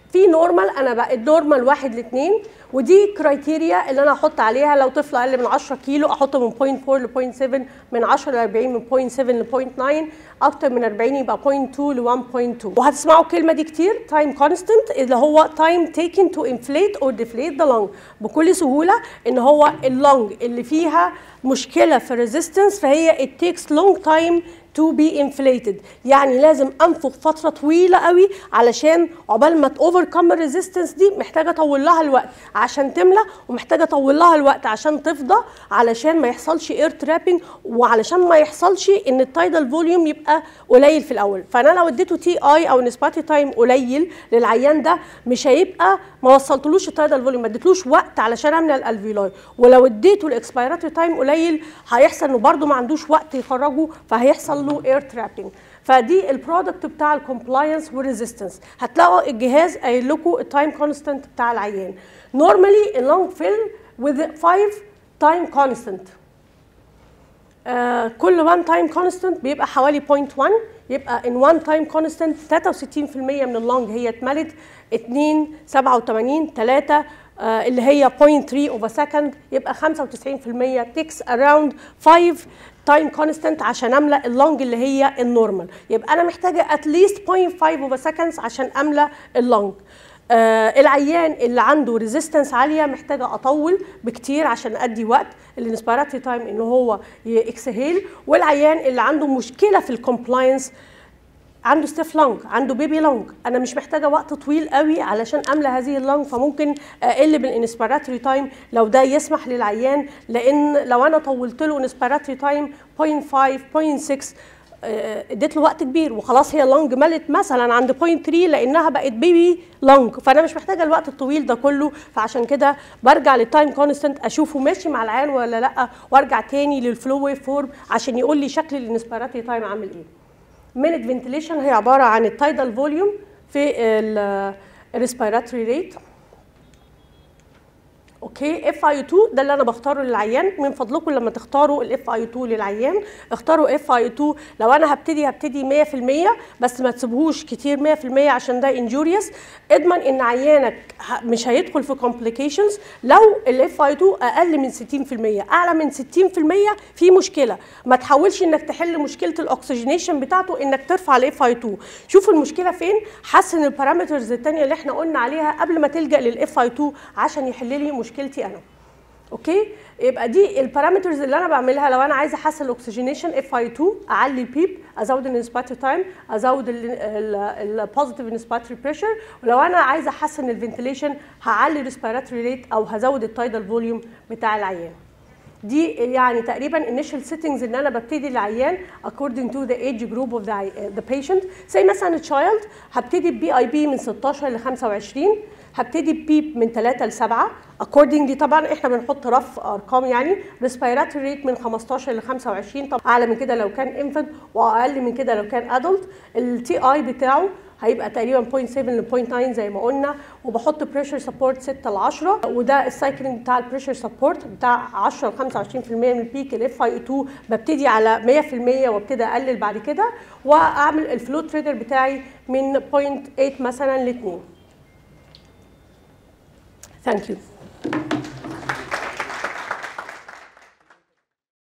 في نورمال انا بقى النورمال واحد لاثنين ودي كرايتيريا اللي انا احط عليها لو طفل اقل من 10 كيلو احط من 0.4 ل 0.7 من 10 ل 40 من 0.7 ل 0.9 اكتر من 40 يبقى 0.2 ل 1.2 وهتسمعوا الكلمه دي كتير تايم كونستنت اللي هو تايم taken to inflate or deflate the lung بكل سهوله ان هو اللنج اللي فيها مشكله في الريزيستنس فهي it takes long time to be inflated يعني لازم انفخ فتره طويله قوي علشان عقبال ما اوفركم الريزيستنس دي محتاجه اطول لها الوقت عشان تملى ومحتاجه اطول لها الوقت عشان تفضى علشان ما يحصلش اير ترابنج وعلشان ما يحصلش ان التايدال فوليوم يبقى قليل في الاول فانا لو اديته تي اي او نسباتي تايم قليل للعيان ده مش هيبقى ما وصلتلوش التايدال فوليوم ما اديتلوش وقت علشان املى الالفيولاي ولو اديته الاكسبيراتوري تايم قليل هيحصل انه برده ما عندوش وقت يخرجه فهيحصل له اير ترابنج فدي البرودكت بتاع الكومبلاينس والريزيستنس هتلاقوا الجهاز قايل لكم التايم كونستنت بتاع العيان نورمالي اللونج فيل with 5 تايم كونستنت كل 1 تايم كونستنت بيبقى حوالي 0.1 يبقى ان 1 تايم كونستنت 63% من اللونج هي اتملت 2 87 3 آه اللي هي 0.3 اوفر سكند يبقى 95% تكس اراوند 5 تايم كونستنت عشان املى اللونج اللي هي النورمال يبقى انا محتاجه اتليست 0.5 اوفر سكندز عشان املى اللونج آه العيان اللي عنده ريزيستنس عاليه محتاجه اطول بكتير عشان ادي وقت الانسبيراتوري تايم ان هو يكسهيل والعيان اللي عنده مشكله في الكومبلاينس عنده ستيف لونج عنده بيبي لونج انا مش محتاجه وقت طويل قوي علشان املى هذه اللونج فممكن اقل بالانسبيراتوري تايم لو ده يسمح للعيان لان لو انا طولت له انسبيراتوري تايم 0.5 0.6 اديت له وقت كبير وخلاص هي لونج ملت مثلا عند 0.3 لانها بقت بيبي لونج فانا مش محتاجه الوقت الطويل ده كله فعشان كده برجع للتايم كونستنت اشوفه ماشي مع العيان ولا لا وارجع تاني للفلو ويف فورم عشان يقول لي شكل الانسبيراتوري تايم عامل ايه مينت فنتيليشن هي عباره عن التايدال فوليوم في الريسبيراتوري ريت اوكي اف اي 2 ده اللي انا بختاره للعيان من فضلكم لما تختاروا الاف اي 2 للعيان اختاروا اف اي 2 لو انا هبتدي هبتدي 100% بس ما تسيبوهوش كتير 100% عشان ده انجوريوس اضمن ان عيانك مش هيدخل في كومبليكيشنز لو الاف اي 2 اقل من 60% اعلى من 60% في مشكله ما تحاولش انك تحل مشكله الاكسجينيشن بتاعته انك ترفع الاف اي 2 شوف المشكله فين حسن البارامترز الثانيه اللي احنا قلنا عليها قبل ما تلجا للاف اي 2 عشان يحل لي مشكلتي انا اوكي يبقى دي البارامترز اللي انا بعملها لو انا عايزه احسن الاكسجينيشن اف اي 2 اعلي البيب ازود الانسباتوري تايم ازود البوزيتيف انسباتوري بريشر ولو انا عايزه احسن الفنتيليشن هعلي الريسبيراتوري ريت او هزود التايدال فوليوم بتاع العيان دي يعني تقريبا initial settings ان انا ببتدي العيان according to the age group of the, the patient زي مثلا child هبتدي بي اي بي من 16 ل 25 هبتدي ببيب من 3 ل 7 accordingly طبعا احنا بنحط رف ارقام يعني respiratory rate من 15 ل 25 طبعا اعلى من كده لو كان infant واقل من كده لو كان adult التي اي بتاعه هيبقى تقريبا 0.7 ل 0.9 زي ما قلنا وبحط بريشر سبورت 6 ل 10 وده السايكلينج بتاع البريشر سبورت بتاع 10 ل 25% من البيك الاف اي 2 ببتدي على 100% وابتدي اقلل بعد كده واعمل الفلو تريجر بتاعي من 0.8 مثلا ل 2 ثانك يو